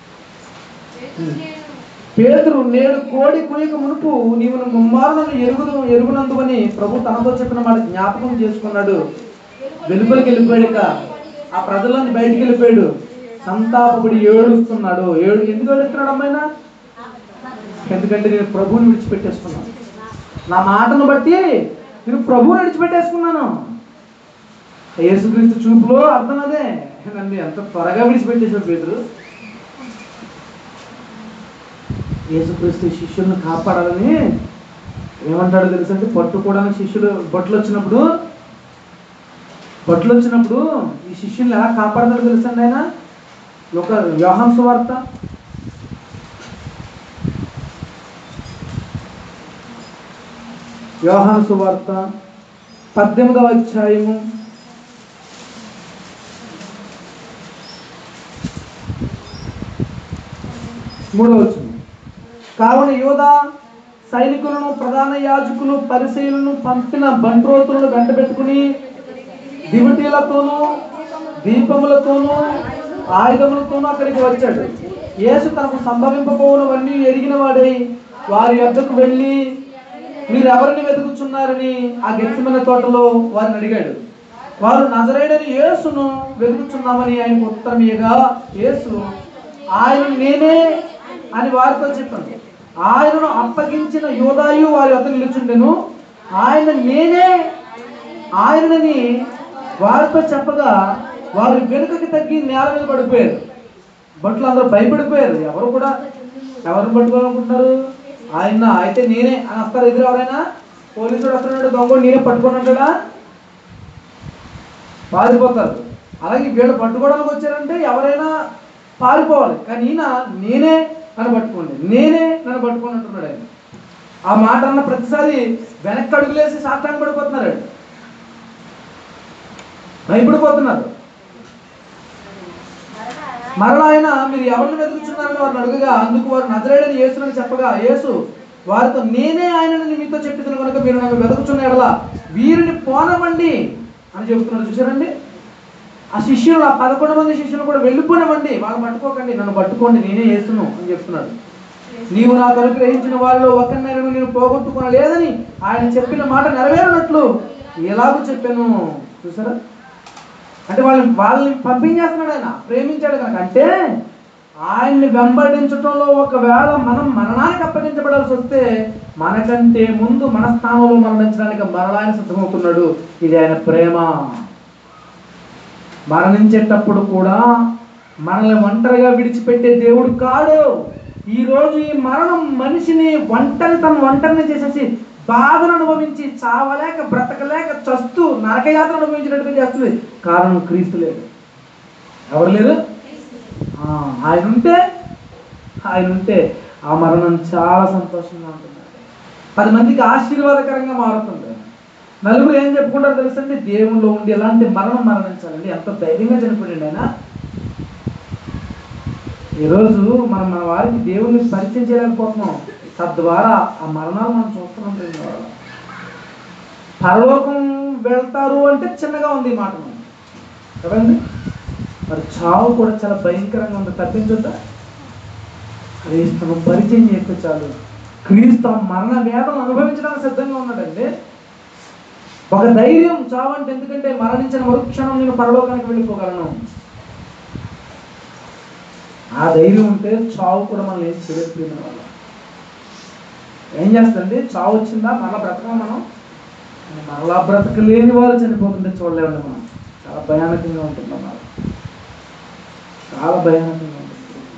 పేదరు నేడు కోడి కుయక మునుపు నీవు ముమ్మారు నన్ను ఎరుగుదు ఎరుగునందువని ప్రభు తనతో చెప్పిన మాట జ్ఞాపకం చేసుకున్నాడు వెలుపలికి వెళ్ళిపోయాడు ఇక ఆ ప్రజలను బయటికి వెళ్ళిపోయాడు సంతాపకుడు ఏడుస్తున్నాడు ఏడు ఎందుకు ఏడుస్తున్నాడు అమ్మాయినా ఎందుకంటే నేను ప్రభువుని విడిచిపెట్టేసుకున్నాను నా మాటను బట్టి నేను ప్రభువుని విడిచిపెట్టేసుకున్నాను యేసుక్రీస్తు చూపులో అర్థం అదే నన్ను ఎంత త్వరగా విడిచిపెట్టేశాడు పేదరు యేసుక్రీస్తు ఈ శిష్యులను కాపాడాలని ఏమంటాడో తెలుసంటే పట్టుకోవడానికి శిష్యులు బొట్లు వచ్చినప్పుడు బొట్లు వచ్చినప్పుడు ఈ శిష్యుల్ని ఎలా కాపాడతాడో తెలుసండి ఆయన ఒక వ్యవహాంస వార్త వ్యవహార సువార్త పద్దెనిమిదవ అధ్యాయము మూడవ వచనం కావున యోధ సైనికులను ప్రధాన యాజకులు పరిశీలను పంపిన బంట్రోతులను వెంట పెట్టుకుని దివిటీలతోనూ దీపములతోనూ ఆయుధములతోనూ అక్కడికి వచ్చాడు యేసు తనకు సంభవింపబోనవన్నీ ఎరిగిన వాడై వారి యొద్దకు వెళ్ళి మీరు ఎవరిని వెతుకుచున్నారని ఆ గెలిచిన తోటలో వారిని అడిగాడు వారు నజరేడని యేసును వెతుకుచున్నామని ఆయనకు ఉత్తరం ఇయ్యగా యేసు ఆయన నేనే అని వారితో చెప్పాను ఆయనను అప్పగించిన యోధాయు వారి వద్ద నిలుచుండెను ఆయన నేనే ఆయనని వారితో చెప్పగా వారు వెనుకకి తగ్గి నేల మీద పడిపోయారు బట్లు అందరూ భయపడిపోయారు ఎవరు కూడా ఎవరిని పట్టుకోవాలనుకుంటున్నారు ఆయన అయితే నేనే అని వస్తారు ఎదురు ఎవరైనా పోలీసుడు వస్తున్నాడు దొంగ నేనే పట్టుకొని ఉంటాడా పారిపోతారు అలాగే వీళ్ళు పట్టుకోవడానికి వచ్చారంటే ఎవరైనా పారిపోవాలి కానీ ఈయన నేనే నన్ను పట్టుకోండి నేనే నన్ను పట్టుకొని అంటున్నాడు ఆయన ఆ మాట అన్న ప్రతిసారి వెనక్కి అడుగులేసి సాత్తాన్ని పడిపోతున్నారు ఆయన. భయపడిపోతున్నారు మరలా ఆయన మీరు ఎవరిని వెతుకుతున్నారని వారిని అడుగగా అందుకు వారు నజరేడని యేసునని చెప్పగా యేసు వారితో నేనే ఆయనని మీతో చెప్పిన కనుక మీరు నన్ను వెతుకుచున్న ఎడల వీరిని పోనవండి అని చెబుతున్నాడు చూసారండి ఆ శిష్యులు ఆ పదకొండు మంది శిష్యులు కూడా వెళ్ళిపోనివ్వండి వాళ్ళు పట్టుకోకండి నన్ను పట్టుకోండి నేనే యేసును అని చెప్తున్నాడు నీవు నాకు అనుగ్రహించిన వారిలో ఒకరినైనా నేను పోగొట్టుకోలేదని ఆయన చెప్పిన మాట నెరవేరినట్లు ఎలాగో చెప్పాను చూసారా అంటే వాళ్ళని వాళ్ళని పంపించేస్తున్నాడు ఆయన ప్రేమించాడు కనుక అంటే ఆయన్ని వెంబడించడంలో ఒకవేళ మనం మరణానికి అప్పగించబడాల్సి వస్తే మనకంటే ముందు మన స్థానంలో మరణించడానికి మరణాన్ని సిద్ధమవుతున్నాడు ఇది ఆయన ప్రేమ మరణించేటప్పుడు కూడా మనల్ని ఒంటరిగా విడిచిపెట్టే దేవుడు కాడు ఈ రోజు ఈ మరణం మనిషిని ఒంటరి తన ఒంటరిని చేసేసి బాధను అనుభవించి చావలేక బ్రతకలేక చస్తూ నరకయాత్ర అనుభవించినట్టుగా చేస్తుంది కారణం క్రీస్తు లేదు ఎవరు లేరు ఆ, ఆయన ఉంటే ఆయన ఉంటే ఆ మరణం చాలా సంతోషంగా ఉంటుంది పది మందికి ఆశీర్వాదకరంగా మారుతుంది నలుగురు ఏం చెప్పుకుంటారో తెలుసండి దేవుళ్ళు ఉండి ఎలాంటి మరణం మరణించాలండి ఎంత ధైర్యంగా చనిపోయాడు ఆయన ఈరోజు మనం మన వారికి దేవుని పరిచయం చేయలేకపోతున్నాం తద్వారా ఆ మరణాలు మనం చూస్తున్నాం ప్రేమ వాళ్ళ. పరలోకం వెళ్తారు అంటే చిన్నగా ఉంది ఈ మాట మనం కదండి మరి చావు కూడా చాలా భయంకరంగా ఉంది తప్పించొద్దా క్రీస్తును పరిచయం చేస్తే చాలు క్రీస్తు ఆ మరణ వేదం అనుభవించడానికి సిద్ధంగా ఉన్నాడండి ఒక ధైర్యం చావంటే ఎందుకంటే మరణించిన మరుక్షణం నేను పరలోకానికి వెళ్ళిపోగలను ఆ ధైర్యం ఉంటే చావు కూడా మనం ఏం చేయలేదు వల్ల ఏం చేస్తుంది చావు వచ్చిందా మళ్ళా బ్రతకం మనం మరలా బ్రతకలేని వాళ్ళు చనిపోతుంటే చూడలేమండి మనం చాలా భయానకంగా ఉంటుంది అన్నారు చాలా భయానకంగా ఉంటుంది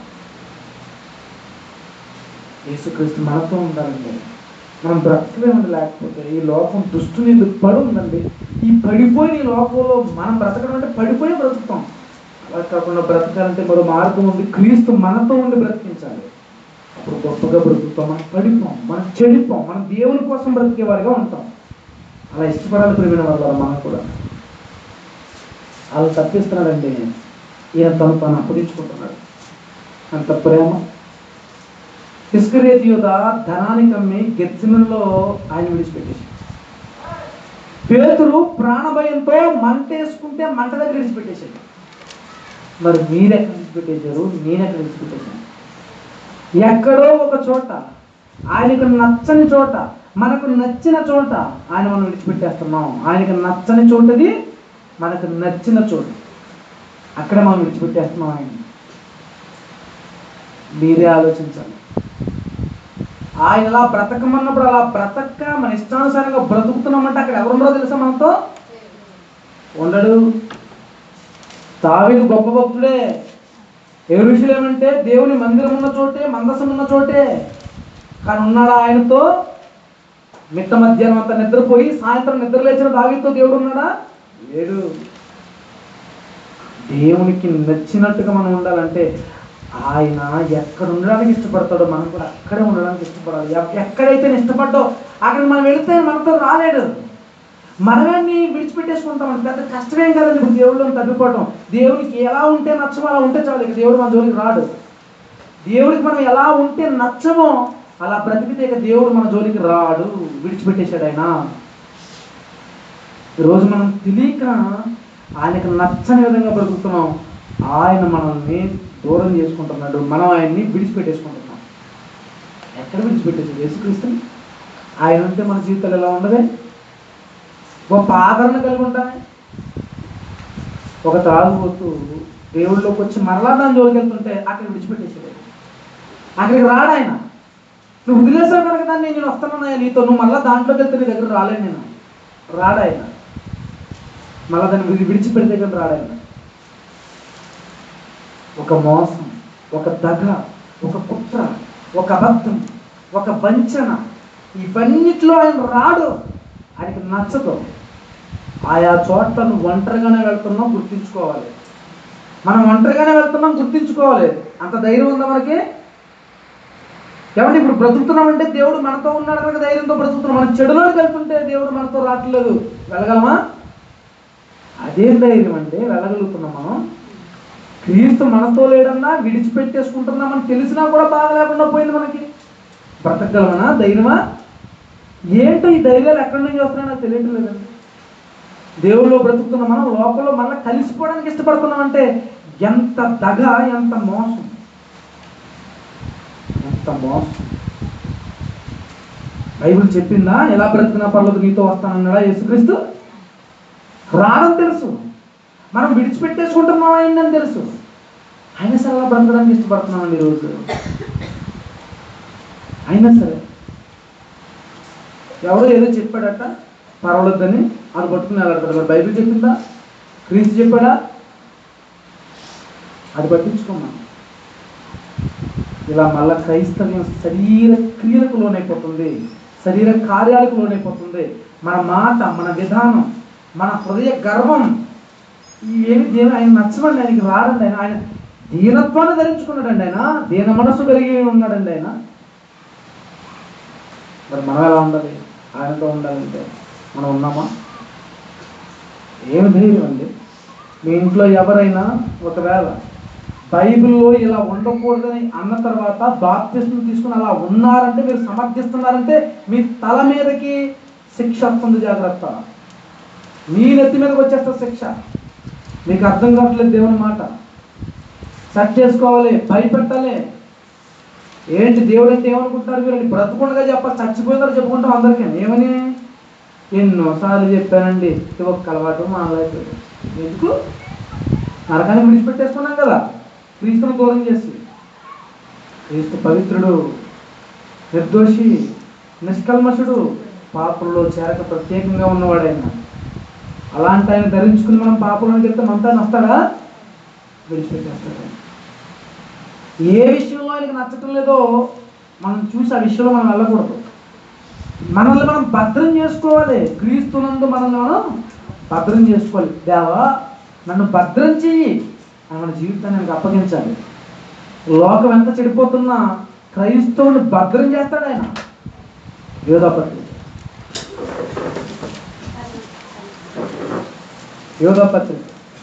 యేసుక్రీస్తు మనతో ఉండాలండి మనం బ్రతకలేమండి లేకపోతే ఈ లోకం దుష్టుని ఎందుకు పడి ఉందండి ఈ పడిపోయిన ఈ లోకంలో మనం బ్రతకడం అంటే పడిపోయి బ్రతుకుతాం అలా కాకుండా బ్రతకాలంటే మరో మార్గం ఉంది క్రీస్తు మనతో ఉండి బ్రతికించాలి అప్పుడు గొప్పగా బ్రతుకుతాం మనం పడిపోం మనం చెడిపోం మనం దేవుని కోసం బ్రతికేవారిగా ఉంటాం అలా ఇష్టపడాలి ప్రేమైన వాళ్ళ మనం కూడా వాళ్ళు తప్పిస్తున్నాడండి ఈయన తను తాను అప్పగించుకుంటున్నాడు అంత ప్రేమ ఇస్కరేత్ యోధ ధనానికి అమ్మి గెత్సిమలో ఆయన విడిచిపెట్టేసి పేతురు ప్రాణభయంతో మంట వేసుకుంటే మంట దగ్గర విడిచిపెట్టేశాడు మరి మీరు ఎక్కడ విడిచిపెట్టేశారు నేను ఎక్కడ విడిచిపెట్టేశాను ఎక్కడో ఒక చోట ఆయనకు నచ్చని చోట మనకు నచ్చిన చోట ఆయన మనం విడిచిపెట్టేస్తున్నాం ఆయనకు నచ్చని చోటది మనకు నచ్చిన చోటు అక్కడ మనం విడిచిపెట్టేస్తున్నాం ఆయన మీరే ఆలోచించాలి ఆయన అలా బ్రతకమన్నప్పుడు అలా బ్రతక్క మన ఇష్టానుసారంగా బ్రతుకుతున్నామంటే అక్కడ ఎవరున్నారో తెలుసా మనతో ఉండడు తావీదు గొప్ప భక్తుడే ఎరుషులేమంటే దేవుని మందిరం ఉన్న చోటే మందసం ఉన్న చోటే కానీ ఉన్నాడా ఆయనతో మిట్ట మధ్యాహ్నం అంతా నిద్రపోయి సాయంత్రం నిద్ర లేచిన దావితో దేవుడు ఉన్నాడా లేడు దేవునికి నచ్చినట్టుగా మనం ఉండాలంటే ఆయన ఎక్కడ ఉండడానికి ఇష్టపడతాడో మనం కూడా అక్కడే ఉండడానికి ఇష్టపడాలి ఎక్- ఎక్కడైతే ఇష్టపడ్డో అక్కడ మనం వెళితే మనతో రాలేడు మనమేన్ని విడిచిపెట్టేసుకుంటాం పెద్ద కష్టమేం కదండి ఇప్పుడు దేవుళ్ళని తప్పిపోవటం దేవునికి ఎలా ఉంటే నచ్చమో అలా ఉంటే చాలు ఇక దేవుడు మన జోలికి రాడు దేవుడికి మనం ఎలా ఉంటే నచ్చమో అలా బ్రతికితే ఇక దేవుడు మన జోలికి రాడు విడిచిపెట్టేశాడు ఆయన ఈరోజు మనం తెలియక ఆయనకు నచ్చని విధంగా బ్రతుకుతున్నాం ఆయన మనల్ని దూరం చేసుకుంటున్నాడు మనం ఆయన్ని విడిచిపెట్టేసుకుంటున్నాం ఎక్కడ విడిచిపెట్టేసి యేసుక్రీస్తుని ఆయన ఉంటే మన జీవితాలు ఎలా ఉండదే గొప్ప ఆదరణ కలిగి ఉంటామే ఒక త్రాగుబోతూ దేవుళ్ళలోకి వచ్చి మరలా దాని జోలికి వెళ్తుంటే అక్కడ విడిచిపెట్టేసాడు అక్కడికి రాడు ఆయన నువ్వు వదిలేసావు కనుక దాన్ని నేను వస్తానన్నా నీతో నువ్వు మళ్ళీ దాంట్లోకి వెళ్తే నీ దగ్గర రాలేను నేను రాడు ఆయన మళ్ళీ దాన్ని విడి విడిచిపెడితే కానీ రాడు ఆయన ఒక మోసం ఒక దగ ఒక కుట్ర ఒక అబద్ధం ఒక వంచన ఇవన్నిట్లో ఆయన రాడు ఆయనకి నచ్చదు ఆయా చోట్ల నువ్వు ఒంటరిగానే వెళ్తున్నావు గుర్తించుకోవాలి మనం ఒంటరిగానే వెళ్తున్నాం గుర్తించుకోవాలి అంత ధైర్యం ఉందా మనకి ఏమంటే ఇప్పుడు బ్రతుకుతున్నాం అంటే దేవుడు మనతో ఉన్నాడు కనుక ధైర్యంతో బ్రతుకుతున్నాం మనం చెడులోకి వెళ్తుంటే దేవుడు మనతో రావట్లేదు వెళ్ళగలమా అదేం ధైర్యం అంటే వెళ్ళగలుగుతున్నాం మనం క్రీస్తు మనతో లేడన్నా విడిచిపెట్టేసుకుంటున్నామని తెలిసినా కూడా బాధ లేకుండా పోయింది మనకి బ్రతకగలమనా ధైర్యమా ఏంటో ఈ ధైర్యాలు ఎక్కడి నుంచి వస్తున్నాయో నాకు తెలియటం లేదండి దేవుళ్ళు బ్రతుకుతున్న మనం లోపల మళ్ళీ కలిసిపోవడానికి ఇష్టపడుతున్నాం అంటే ఎంత దగ ఎంత మోసం ఎంత మోసం బైబిల్ చెప్పిందా ఎలా బ్రతికినా పర్లేదు నీతో వస్తానన్నాడా యేసుక్రీస్తు రాదని తెలుసు మనం విడిచిపెట్టేసుకుంటున్నాం అయిందని తెలుసు అయినా సరే అలా బ్రతకడానికి ఇష్టపడుతున్నామండి ఈరోజు అయినా సరే ఎవరో ఏదో చెప్పాడట పర్వాలేదని అది పట్టుకుని వెళ్ళాడు మరి బైబిల్ చెప్పిందా క్రీస్తు చెప్పాడా అది పట్టించుకున్నాం ఇలా మళ్ళా క్రైస్తవ్యం శరీర క్రియలకు లోనైపోతుంది శరీర కార్యాలకు లోనైపోతుంది మన మాట మన విధానం మన హృదయ గర్వం ఇవేమి దేవుని ఆయన నచ్చమండి ఆయనకి రాడండి ఆయన ఆయన దీనత్వాన్ని ధరించుకున్నాడండి ఆయన దీన మనస్సు కలిగి ఉన్నాడండి ఆయన మరి మనం ఎలా ఉండాలి ఆయనతో ఉండాలంటే మనం ఉన్నామా ఏమి ధైర్యం అండి మీ ఇంట్లో ఎవరైనా ఒకవేళ బైబిల్లో ఇలా ఉండకూడదని అన్న తర్వాత బాప్తిస్టులు తీసుకుని అలా ఉన్నారంటే మీరు సమర్థిస్తున్నారంటే మీ తల మీదకి శిక్ష వస్తుంది జాగ్రత్త మీ నెత్తి మీదకి వచ్చేస్తుంది శిక్ష మీకు అర్థం కావట్లేదు దేవుని మాట సెట్ చేసుకోవాలి భయపెట్టాలి ఏంటి దేవుడు అంటే ఏమనుకుంటున్నారు మీరు బ్రతకుండగా చెప్పాలి చచ్చిపోయిందని చెప్పుకుంటాం అందరికీ ఏమని ఎన్నోసార్లు చెప్పానండి ఇది ఒక్క అలవాటు మా అలవాటు ఎందుకు నరకాన్ని విడిచిపెట్టేసుకున్నాం కదా క్రీస్తును దూరం చేసి క్రీస్తు పవిత్రుడు నిర్దోషి నిష్కల్మషుడు పాపంలో చేరక ప్రత్యేకంగా ఉన్నవాడైన అలాంటి ఆయన ధరించుకుని మనం పాపంలోకి వెళ్తే మనతో వస్తాడా విడిచిపెట్టేస్తాడు ఆయన. ఏ విషయంలో ఆయనకు నచ్చటం లేదో మనం చూసి ఆ విషయంలో మనం వెళ్ళకూడదు మనల్ని మనం భద్రం చేసుకోవాలి క్రీస్తునందు మనల్ని మనం భద్రం చేసుకోవాలి దేవా నన్ను భద్రం చెయ్యి అని మన జీవితాన్ని ఆయనకు అప్పగించాలి లోకం ఎంత చెడిపోతున్నా క్రైస్తవుని భద్రం చేస్తాడు ఆయన యోధాపతి యోధా పత్రిక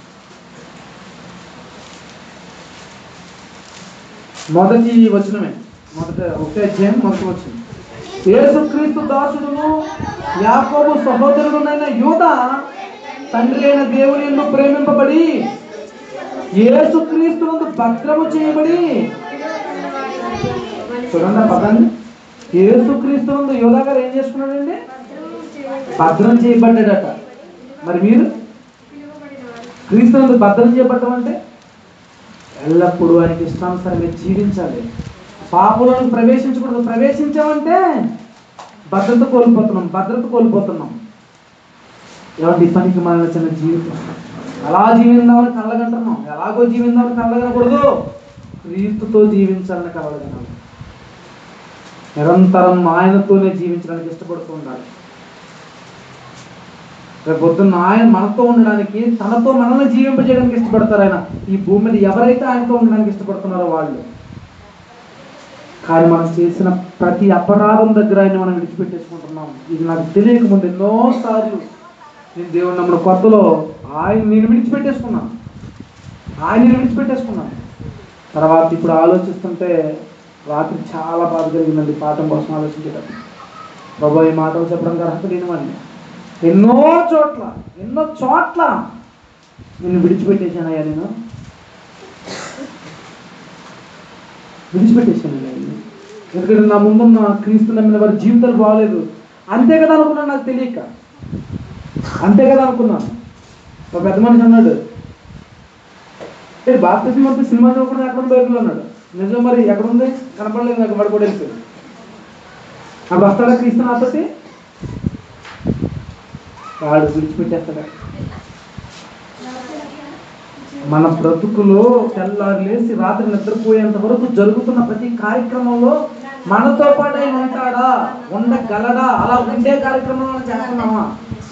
మొదటి వచనమే మొదట ఒకే అధ్యాయం మొదటి వచనం యేసుక్రీస్తు దాసుడును యాకోబు సహోదరుడునైన యూద తండ్రి అయిన దేవుని యందు ప్రేమింపబడి యేసుక్రీస్తునందు భద్రము చేయబడి చూడండి ఆ పదాన్ని యేసుక్రీస్తునందు యోధా గారు ఏం చేసుకున్నాడండి భద్రం చేయబడ్డాడట మరి మీరు క్రీస్తునందు భద్రం చేయబడ్డం అంటే ఎల్లప్పుడూ ఆయనకి ఇష్టానుసారంగా జీవించాలి పాపులను ప్రవేశించకూడదు ప్రవేశించామంటే భద్రత కోల్పోతున్నాం భద్రత కోల్పోతున్నాం ఏమంటే ఈ పనికి మన చిన్న జీవితం ఎలా జీవిందామని కళ్ళగంటున్నాం ఎలాగో జీవిందామని కళ్ళగనకూడదు క్రీస్తుతో జీవించాలని కలగనాలి నిరంతరం ఆయనతోనే జీవించడానికి ఇష్టపడుతూ ఉండాలి రేపు పొద్దున్న ఆయన మనతో ఉండడానికి తనతో మనల్ని జీవింపజేయడానికి ఇష్టపడతారు ఆయన ఈ భూమి మీద ఎవరైతే ఆయనతో ఉండడానికి ఇష్టపడుతున్నారో వాళ్ళు కానీ మనం చేసిన ప్రతి అపరాధం దగ్గర ఆయన మనం విడిచిపెట్టేసుకుంటున్నాం ఇది నాకు తెలియక ముందు ఎన్నోసార్లు నేను దేవుడు నమ్మిన కొత్తలో ఆయన నేను విడిచిపెట్టేసుకున్నాను ఆయన నేను విడిచిపెట్టేసుకున్నాను తర్వాత ఇప్పుడు ఆలోచిస్తుంటే రాత్రి చాలా బాధ కలిగిందండి పాఠం కోసం ఆలోచించేటప్పుడు బాబా ఈ మాటలు చెప్పడం అర్హత లేని వాడిని ఎన్నో చోట్ల ఎన్నో చోట్ల నేను విడిచిపెట్టేశానయ్యా నేను విడిచిపెట్టేశానయ్యా నేను ఎందుకంటే నా ముందున్న క్రీస్తు నమ్మిన వారి జీవితాలు బాగాలేదు అంతే కదా అనుకున్నాను నాకు తెలియక అంతే కదా అనుకున్నాను ఒక పెద్ద మనిషి అన్నాడు ఏ బాప్తిజం అంటే సినిమా చూడకుండా ఎక్కడ బైబిల్ అన్నాడు నిజం మరి ఎక్కడ ఉంది కనపడలేదు నాకు వాడు కూడా వెళ్ళిపోయాడు అప్పుడు వస్తాడా క్రీస్తు నాతోటి వాడు విడిచిపెట్టేస్తాడా మన బ్రతుకులో తెల్లారు లేచి రాత్రి నిద్రపోయేంత వరకు జరుగుతున్న ప్రతి కార్యక్రమంలో మనతో పాటు ఆయన ఉంటాడా ఉండగలడా అలా ఉండే కార్యక్రమంలో చేస్తున్నామా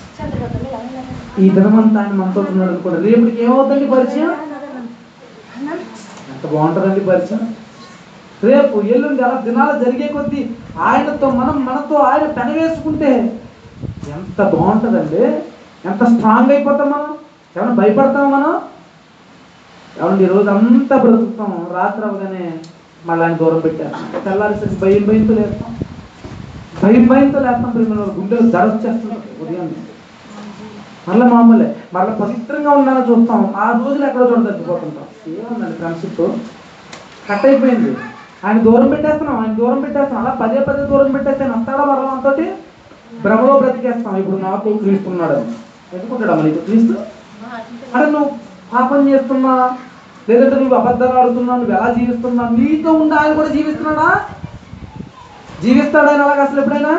ఈ దినమంతా ఆయన మనతో ఉన్నాడు అనుకోండి రేపటికి ఏమవుతుందండి పరిచయం ఎంత బాగుంటుందండి పరిచయం రేపు ఎల్లుండి అలా దినాలు జరిగే కొద్దీ ఆయనతో మనం మనతో ఆయన పెనవేసుకుంటే ఎంత బాగుంటుందండి ఎంత స్ట్రాంగ్ అయిపోతాం మనం ఏమైనా భయపడతాం మనం ఏమండి ఈరోజు అంతా బ్రతుకుతాం రాత్రి అవగానే మళ్ళీ ఆయన దూరం పెట్టారు తెల్లారిసరికి భయం భయంతో లేస్తాం భయం భయంతో లేస్తాం ప్రేమ గుండెలు దడ వచ్చేస్తుంది ఉదయం మళ్ళీ మామూలే మళ్ళీ పవిత్రంగా ఉండాలని చూస్తాం ఆ రోజులు ఎక్కడో చోట తగ్గిపోతుంటాం ఏముందండి ఫ్రెండ్షిప్ కట్ అయిపోయింది ఆయన దూరం పెట్టేస్తున్నాం ఆయన దూరం పెట్టేస్తాం అలా పదే పదే దూరం పెట్టేస్తే వస్తాడా మరలా అంతటి భ్రమలో బ్రతికేస్తాం ఇప్పుడు నాకు క్రీస్తున్నాడు ఎందుకుంటాడా మరి క్రీస్తు అంటే నువ్వు పాపం చేస్తున్నా లేదంటే నువ్వు అబద్ధాలు ఆడుతున్నా నువ్వు ఎలా జీవిస్తున్నా నీతో ఉండి ఆయన కూడా జీవిస్తున్నాడా జీవిస్తాడా ఆయన అలాగ అసలు ఎప్పుడైనా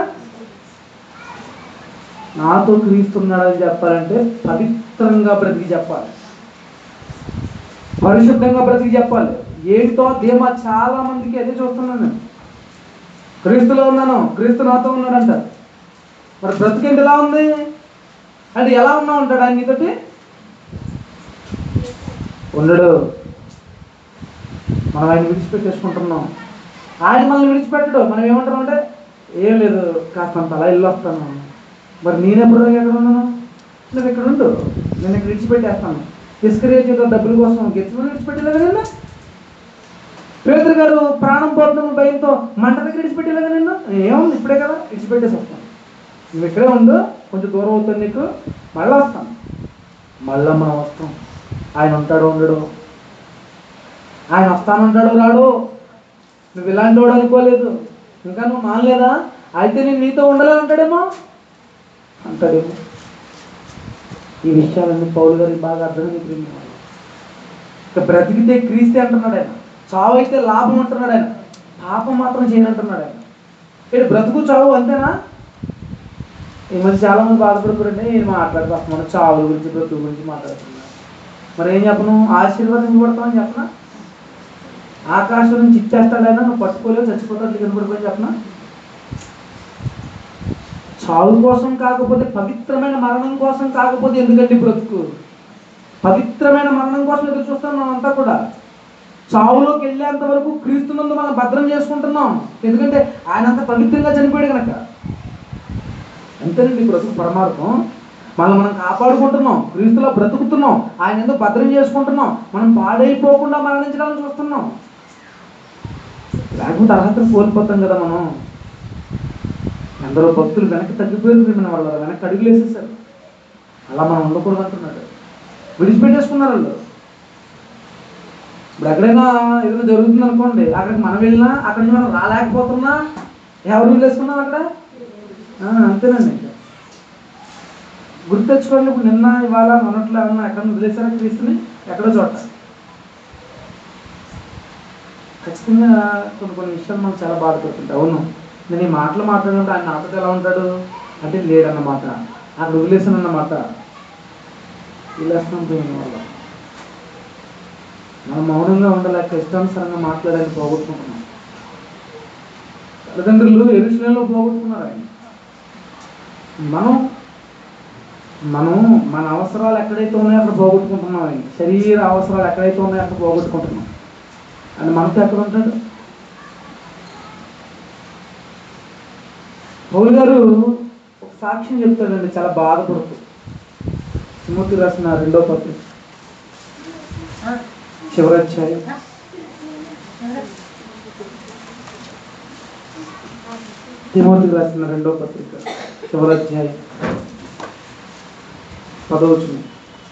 నాతో క్రీస్తున్నాడని చెప్పాలంటే పవిత్రంగా బ్రతికి చెప్పాలి పరిశుద్ధంగా బ్రతికి చెప్పాలి ఏంటో ధీమా చాలా మందికి అదే చూస్తున్నాను నేను క్రీస్తులో ఉన్నాను క్రీస్తు నాతో ఉన్నాడంట మరి బ్రతికేంటి ఎలా ఉంది అంటే ఎలా ఉన్నా ఉంటాడు ఆయన నీతోటి ఉండడు మనం ఆయన విడిచిపెట్టేసుకుంటున్నాం ఆయన మనల్ని విడిచిపెట్టడు మనం ఏమంటాం అంటే ఏం లేదు కాస్తంత అలా ఇల్లు వస్తాను మరి నేను ఎప్పుడు ఎక్కడ ఉన్నాను నువ్వు ఇక్కడ ఉండు నేను ఇక్కడ విడిచిపెట్టేస్తాను ఇస్కరేజ్ డబ్బుల కోసం గెచ్చుకుని విడిచిపెట్టలేదు నిన్న పేదరు గారు ప్రాణం పోతున్న భయంతో మంట దగ్గర విడిచిపెట్టలేదు నిన్ను ఏముంది ఇప్పుడే కదా విడిచిపెట్టేసి వస్తాను నువ్వు ఇక్కడే ఉండు కొంచెం దూరం అవుతుంది నీకు మళ్ళీ వస్తాను మళ్ళీ మనం వస్తాం ఆయన ఉంటాడు ఉండడు ఆయన వస్తానంటాడు రాడు నువ్వు ఇలాంటి వాడు అనుకోలేదు ఇంకా నువ్వు మానలేదా అయితే నేను నీతో ఉండలేదు అంటాడేమో అంటాడేమో ఈ విషయాలన్నీ పౌలు గారికి బాగా అర్థమైంది ఇక బ్రతికితే క్రీస్తే అంటున్నాడు ఆయన చావు అయితే లాభం అంటున్నాడు ఆయన పాపం మాత్రం చేయనంటున్నాడు ఆయన ఇక్కడ బ్రతుకు చావు అంతేనా ఈ మధ్య చాలా మంది బాధపడుతున్నారండి నేను మాట్లాడుతున్నాను చావుల గురించి బ్రతుకు గురించి మాట్లాడుతున్నాను మరి ఏం చెప్పను ఆశీర్వదించబడతామని చెప్పనా ఆకాశం నుంచి ఇచ్చేస్తాడైనా నువ్వు పట్టుకోలేవు చచ్చిపోతాడు కింద పడిపోయి చెప్పనా చావు కోసం కాకపోతే పవిత్రమైన మరణం కోసం కాకపోతే ఎందుకండి బ్రతుకు పవిత్రమైన మరణం కోసం ఎదురు చూస్తాం మనం అంతా కూడా చావులోకి వెళ్ళేంత వరకు క్రీస్తునందు మనం భద్రం చేసుకుంటున్నాం ఎందుకంటే ఆయన అంత పవిత్రంగా చనిపోయాడు కనుక అంతేనండి బ్రతుకు పరమార్థం మనం మనం కాపాడుకుంటున్నాం క్రీస్తులో బ్రతుకుతున్నాం ఆయన ఎందుకు భద్రం చేసుకుంటున్నాం మనం పాడైపోకుండా మరణించడానికి చూస్తున్నాం లేకపోతే అర్హతను కోల్పోతాం కదా మనం ఎందరో భక్తులు వెనక్కి తగ్గిపోయారు ప్రేమిన వాళ్ళు వెనక్కి అడుగులు వేసేసారు అలా మనం ఉండకూడదు అంటున్నాడు విడిచిపెట్టేసుకున్నారు వాళ్ళు ఇప్పుడు ఎక్కడైనా ఏదైనా జరుగుతుంది అనుకోండి అక్కడికి మనం వెళ్ళినా అక్కడి నుంచి మనం రాలేకపోతున్నా ఎవరు వదిలేసుకున్నాం అక్కడ ఆ, అంతేనండి ఇంకా గుర్తు తెచ్చుకోండి ఇప్పుడు నిన్న ఇవాళ మొన్నట్లో ఏమన్నా ఎక్కడ వదిలేసారా క్రీస్తుని ఎక్కడో చోట ఖచ్చితంగా కొన్ని కొన్ని విషయాలు మనకు చాలా బాధపడుతుంటాయి అవును నేను ఈ మాటలు మాట్లాడినప్పుడు ఆయన నాతో ఎలా ఉంటాడు అంటే లేడన్నమాట అక్కడ వదిలేసానన్నమాట వదిలేస్తున్నాం పోయిన వల్ల మనం మౌనంగా ఉండలేక ఇష్టానుసారంగా మాట్లాడాలని పోగొట్టుకుంటున్నాం తల్లిదండ్రులు ఎరుసలేలో పోగొట్టుకున్నారు ఆయన మనం మనం మన అవసరాలు ఎక్కడైతే ఉన్నాయో అక్కడ పోగొట్టుకుంటున్నాం ఆయన శరీర అవసరాలు ఎక్కడైతే ఉన్నాయో అక్కడ పోగొట్టుకుంటున్నాం అని మనతో ఎక్కడ ఉంటాడు పౌలు గారు ఒక సాక్ష్యం చెప్తాడండి చాలా బాధపడుతూ తిమోతి రాసిన రెండో పత్రిక చివరి అధ్యాయం తిమోతికి రాసిన రెండో పత్రిక చివరి అధ్యాయం పదవచనం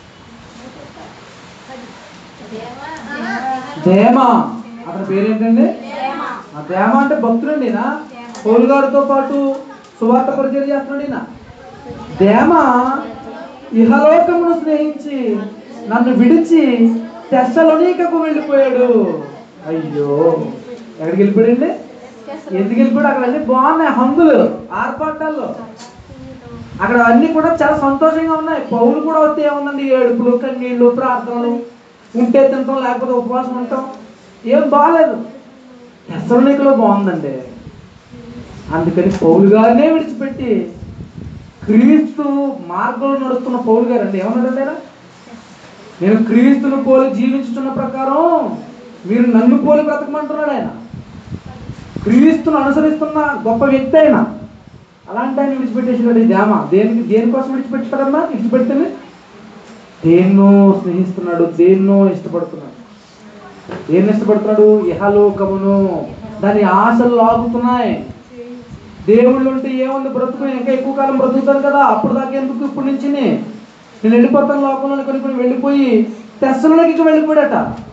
దేమ అతని పేరేంటండి ఆ దేమ అంటే భక్తుడండి ఈయన పౌలు గారితో పాటు సువార్త పరిచయం చేస్తున్నాడు ఈయన దేమ ఇహలోకమును స్నేహించి నన్ను విడిచి తెస్సలోనికకు వెళ్ళిపోయాడు అయ్యో ఎక్కడికి వెళ్ళిపోయాడండి ఎందుకు వెళ్ళిపోయాడు అక్కడ అన్ని బాగున్నాయి హంగులు ఆర్పాటాల్లో అక్కడ అన్ని కూడా చాలా సంతోషంగా ఉన్నాయి పౌలు కూడా వస్తే ఏముందండి ఏడుపులు కన్నీళ్ళు ప్రార్థనలు ఉంటే తింటాం లేకపోతే ఉపవాసం ఉంటాం ఏం బాగాలేదు తెసలోనికలో బాగుందండి అందుకని పౌలు గారినే విడిచిపెట్టి క్రీస్తు మార్గంలో నడుస్తున్న పౌలు గారు అండి ఏమన్నాడండి ఆయన నేను క్రీస్తును పోలి జీవించుతున్న ప్రకారం మీరు నన్ను పోలి బ్రతకమంటున్నాడు ఆయన క్రీస్తును అనుసరిస్తున్న గొప్ప వ్యక్తి ఆయన అలాంటి ఆయన విడిచిపెట్టేసినాడు ఈ ధ్యామ దేనికి దేనికోసం విడిచిపెట్టారమ్మా విడిచిపెడితేనే దేన్నో స్నేహిస్తున్నాడు దేన్నో ఇష్టపడుతున్నాడు దేన్ని ఇష్టపడుతున్నాడు ఇహలోకమును దాని ఆశలు లాగుతున్నాయి దేవుళ్ళు ఉంటే ఏముంది బ్రతుకు ఇంకా ఎక్కువ కాలం బ్రతుకుతారు కదా అప్పుడు దాకా ఎందుకు ఇప్పుడు నుంచి నేను వెళ్ళిపోతాను లోకంలో కొన్ని కొన్ని వెళ్ళిపోయి తెస్సలోకి వెళ్ళిపోయాడట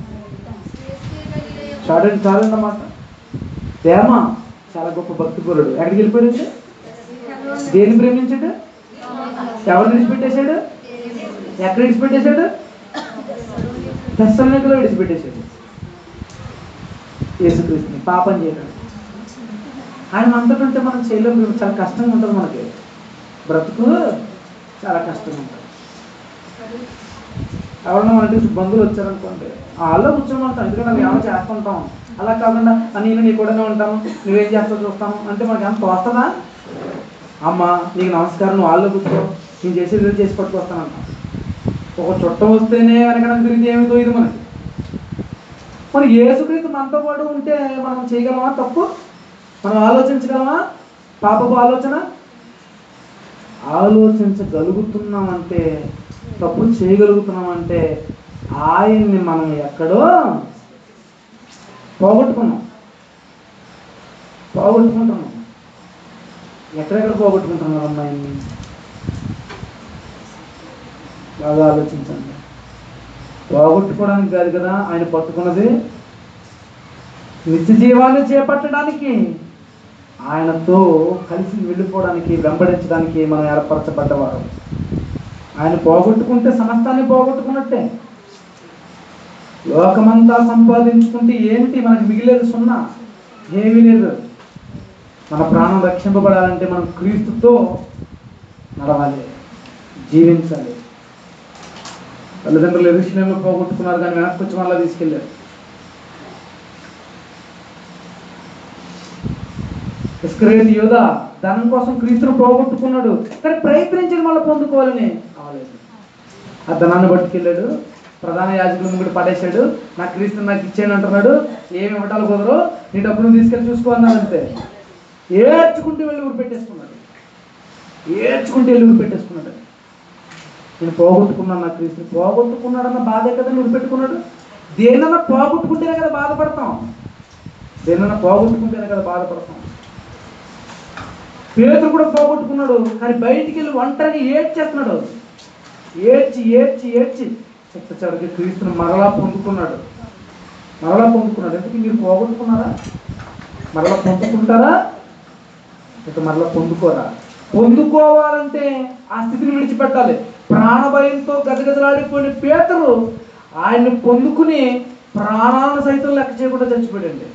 చాలండి చాలండి అన్నమాట దేమ చాలా గొప్ప భక్తి పరుడు ఎక్కడికి వెళ్ళిపోయాడు దేన్ని ప్రేమించాడు ఎవరు విడిచిపెట్టేశాడు ఎక్కడ విడిచిపెట్టేశాడు తెస్సలోనికలో విడిచిపెట్టేశాడు యేసుక్రీస్తుని పాపం చేయడం ఆయన అంతటంటే మనం చేయలేము చాలా కష్టంగా ఉంటుంది మనకి బ్రతుకు చాలా కష్టంగా ఉంటుంది ఎవరన్నా మన ఇంటికి బంధువులు వచ్చారనుకోండి వాళ్ళలో కూర్చోమంటాం ఎందుకంటే మేము ఏమైనా చేస్తుంటాం అలా కాకుండా "ఆ, నేను నీ కూడానే ఉంటాను నువ్వేం చేస్తావు చూస్తాను అంటే మనకి ఏమైనా తోస్తుందా అమ్మ నీకు నమస్కారం నువ్వు వాళ్ళలో కూర్చో నేను చేసేది ఏదో చేసి పట్టుకొస్తానంట ఒక చుట్టం వస్తేనే వెనకడం తిరిగి ఏమి తోయదు మనకి మన ఏసుక్రీస్తు మనతో పాటు ఉంటే మనం చేయగలమా తప్పు మనం ఆలోచించగలమా పాపపు ఆలోచన ఆలోచించగలుగుతున్నామంటే తప్పు చేయగలుగుతున్నామంటే ఆయన్ని మనం ఎక్కడో పోగొట్టుకున్నాం పోగొట్టుకుంటున్నాం ఎక్కడెక్కడ పోగొట్టుకుంటున్నారు అమ్మాయిని బాగా ఆలోచించండి పోగొట్టుకోవడానికి కాదు కదా ఆయన పట్టుకున్నది నిత్య జీవాన్ని చేపట్టడానికి ఆయనతో కలిసి వెళ్ళిపోవడానికి వెంబడించడానికి మనం ఏర్పరచబడ్డవారు ఆయన పోగొట్టుకుంటే సమస్తాన్ని పోగొట్టుకున్నట్టే లోకమంతా సంపాదించుకుంటే ఏంటి మనకి మిగిలేదు సున్నా ఏమీ లేదు మన ప్రాణం రక్షింపబడాలంటే మనం క్రీస్తుతో నడవాలి జీవించాలి తల్లిదండ్రులు ఎరుషులేమో పోగొట్టుకున్నారు కానీ వెనక్కి వచ్చి మళ్ళీ తీసుకెళ్ళారు ఇస్కరేత్ యోధ ధనం కోసం క్రీస్తును పోగొట్టుకున్నాడు కానీ ప్రయత్నించి మళ్ళీ పొందుకోవాలని కావలేదు ఆ ధనాన్ని పట్టుకెళ్ళాడు ప్రధాన యాజకుల ముందు పడేశాడు నా క్రీస్తు నాకు ఇచ్చేయను అంటున్నాడు ఏమి ఇవ్వటాలు కుదరు నీ డబ్బులు తీసుకెళ్ళి చూసుకో అన్నాడు అంతే ఏడ్చుకుంటూ వెళ్ళి ఊరు పెట్టేసుకున్నాడు ఏడ్చుకుంటూ వెళ్ళి ఊరు పెట్టేసుకున్నాడు నేను పోగొట్టుకున్నాను నా క్రీస్తుని పోగొట్టుకున్నాడన్న బాధే కదా నువ్వు పెట్టుకున్నాడు దేనన్నా పోగొట్టుకుంటేనే కదా బాధపడతాం దేనన్నా పోగొట్టుకుంటేనే కదా బాధపడతాం పేతురు కూడా పోగొట్టుకున్నాడు కానీ బయటికి వెళ్ళి ఒంటరిగా ఏడ్చేస్తున్నాడు ఏడ్చి ఏడ్చి ఏడ్చి చిట్ట చివరికి క్రీస్తుని మరలా పొందుకున్నాడు మరలా పొందుకున్నాడు ఎందుకు మీరు పోగొట్టుకున్నారా మరలా పొందుకుంటారా ఇక మరలా పొందుకోరా పొందుకోవాలంటే ఆ స్థితిని విడిచిపెట్టాలి ప్రాణభయంతో గజగజలాడిపోయిన పేతురు ఆయన్ని పొందుకుని ప్రాణాలను సైతం లెక్క చేయకుండా చచ్చిపోయాడండి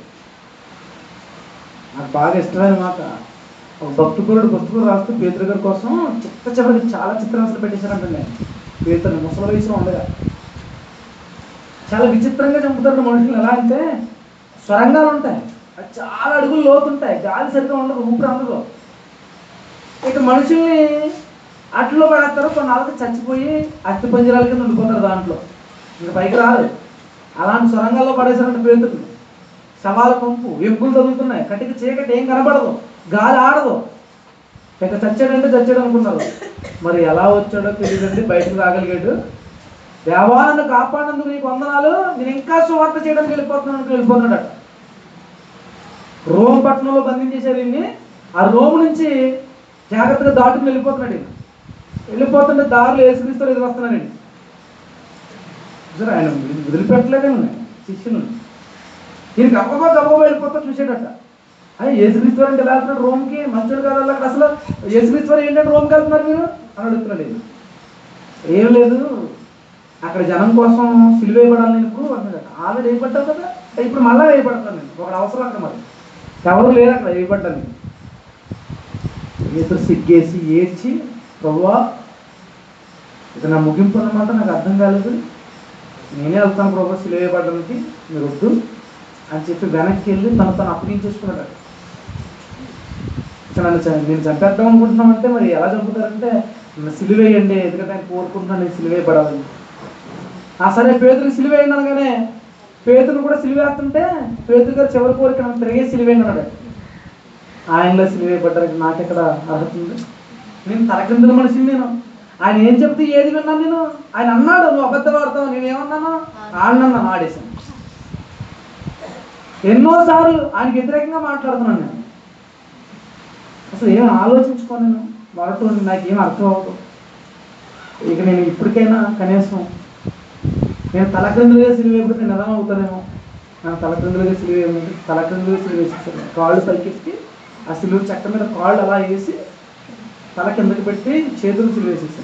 నాకు బాగా ఇష్టమైన మాట ఒక భక్తుకురుడు భక్తుకుడు రాస్తూ పేతురు గారి కోసం చిత్త చివరికి చాలా చిత్రాంశాలు పెట్టేశారంటండి పేతురు ముసలి వయసులో ఉండగా చాలా విచిత్రంగా చంపుతారు మనుషులు ఎలా అంటే స్వరంగాలు ఉంటాయి అది చాలా అడుగులు లోతుంటాయి గాలి సరిగ్గా ఉండదు ఊపిరి అందదు ఇక మనుషుల్ని అట్లో పడేస్తారు కొన్ని అలాగే చచ్చిపోయి అస్థి పంజరాల కింద ఉండిపోతారు దాంట్లో ఇంకా పైకి రాదు అలాంటి సొరంగాల్లో పడేసారంటే పేతులు శవాల పంపు ఎగ్గులు తగులుతున్నాయి కటికి చీకటి ఏం కనబడదు గాలి ఆడదు ఇక చచ్చాడంటే చచ్చాడు అనుకున్నారు మరి ఎలా వచ్చాడో తెలియదండి బయటకు రాగలిగాడు దేవా నన్ను కాపాడినందుకు నీకు వందనాలు నేను ఇంకా సువార్త చేయడానికి వెళ్ళిపోతున్నాను వెళ్ళిపోతున్నాడట రోమ్ పట్టణంలో బంధించేశారు ఈయన్ని ఆ రోమ్ నుంచి జాగ్రత్తగా దాటుకుని వెళ్ళిపోతున్నాడు ఈయన వెళ్ళిపోతుంటే దారిలో ఏసుక్రీస్తూ ఎదురు వస్తున్నానండి సరే ఆయన వదిలి- వదిలిపెట్టలేదేమో శిష్యులు ఈయన గబగబా గబగబా వెళ్ళిపోతా చూసాడట అయ్యి యేసుక్రీస్తు అంటే ఎలా వెళ్తున్నాడు రోమ్కి మంచోడు కాదు అక్కడ అసలు యేసుక్రీస్తు ఏంటంటే రోమ్కి వెళ్తున్నారు మీరు అని అడుగుతున్నాడు ఈయన. ఏం లేదు అక్కడ జనం కోసం సిలువ వేయబడాలి నేను ఇప్పుడు అంటున్నాడు ఆల్రెడీ వేయబడ్డావు కదా ఇప్పుడు మళ్ళీ వేయబడతాను నేను ఒక అవసరం అక్కడ మరి ఎవరు లేరు అక్కడ వేయబడ్డాను ఇతరు సిగ్గేసి ఏడ్చి ప్రభువా ఇక నా ముగింపు అన్నమాట నాకు అర్థం కాలేదు నేనే వెళ్తాను ప్రభు సిలువ వేయబడడానికి మీరు వద్దు అని చెప్పి వెనక్కి వెళ్ళి తను తను అప్పగించేసుకున్నాడు ఇక నన్ను చ- నేను చంపేద్దాం అనుకుంటున్నామంటే మరి ఎలా చంపుతారంటే నన్ను సిలువేయండి ఎందుకంటే ఆయన కోరుకుంటున్నాను నేను సిలువేయబడాలని ఆ సరే పేదరికి సిలువేయండి అనగానే పేదరు కూడా సిలువేస్తుంటే పేదరు గారు చివరి కోరిక నన్ను తిరిగే సిలువేయండి అన్నాడు ఆయనలో సిలువేయబడ్డానికి నాకెక్కడ అర్హత ఉంది నేను తలకిందుల మనిషిని నేను ఆయన ఏం చెప్తే ఏది విన్నాను నేను ఆయన అన్నాడు నువ్వు అబద్ధం ఆడతావు నేనేమన్నాను ఆడినన్నాను ఆడేశాను ఎన్నోసార్లు ఆయనకి వ్యతిరేకంగా మాట్లాడుతున్నాను నేను అసలు ఏం ఆలోచించుకోను నేను వాళ్ళతో నాకేం అర్థం అవ్వదు ఇక నేను ఇప్పటికైనా కనీసం నేను తలక్రిందులుగా సిలివేయకపోతే నేను నిజం అవుతానేమో నేను తలక్రిందులుగా సిలివేయమంటే తలక్రిందులుగా సిలివేసేసాను కాళ్ళు పైకెత్తి ఆ సిలువ చెక్క మీద కాళ్ళు అలా వేసి తల కిందకి పెట్టి చేతులు సిలివేసేసాను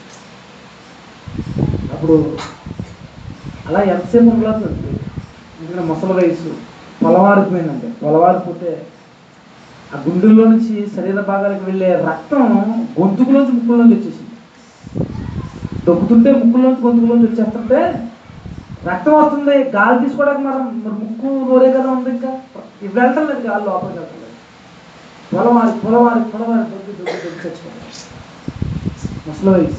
అప్పుడు అలా ఎంతసేపు ఉండలేదు ఎందుకంటే ముసలి వయసు పొలవారిపోయిందండి పొలవారిపోతే ఆ గుండెల్లో నుంచి శరీర భాగాలకు వెళ్ళే రక్తం గొంతుకులోంచి ముక్కులోంచి వచ్చేసింది దొక్కుతుంటే ముక్కులోంచి గొంతుకులోంచి వచ్చేస్తుంటే రక్తం వస్తుంది గాలి తీసుకోవడానికి మనం మరి ముక్కు నోరే కదా ఉంది ఇంకా ఇవి వెళ్ళటం లేదు గాలి లోపలికి వెళ్తలేదు పొలవారి పొలవారి పొలవారి దొరికి దొరికి దొరికి చచ్చిపోతాం ముసలి వయసు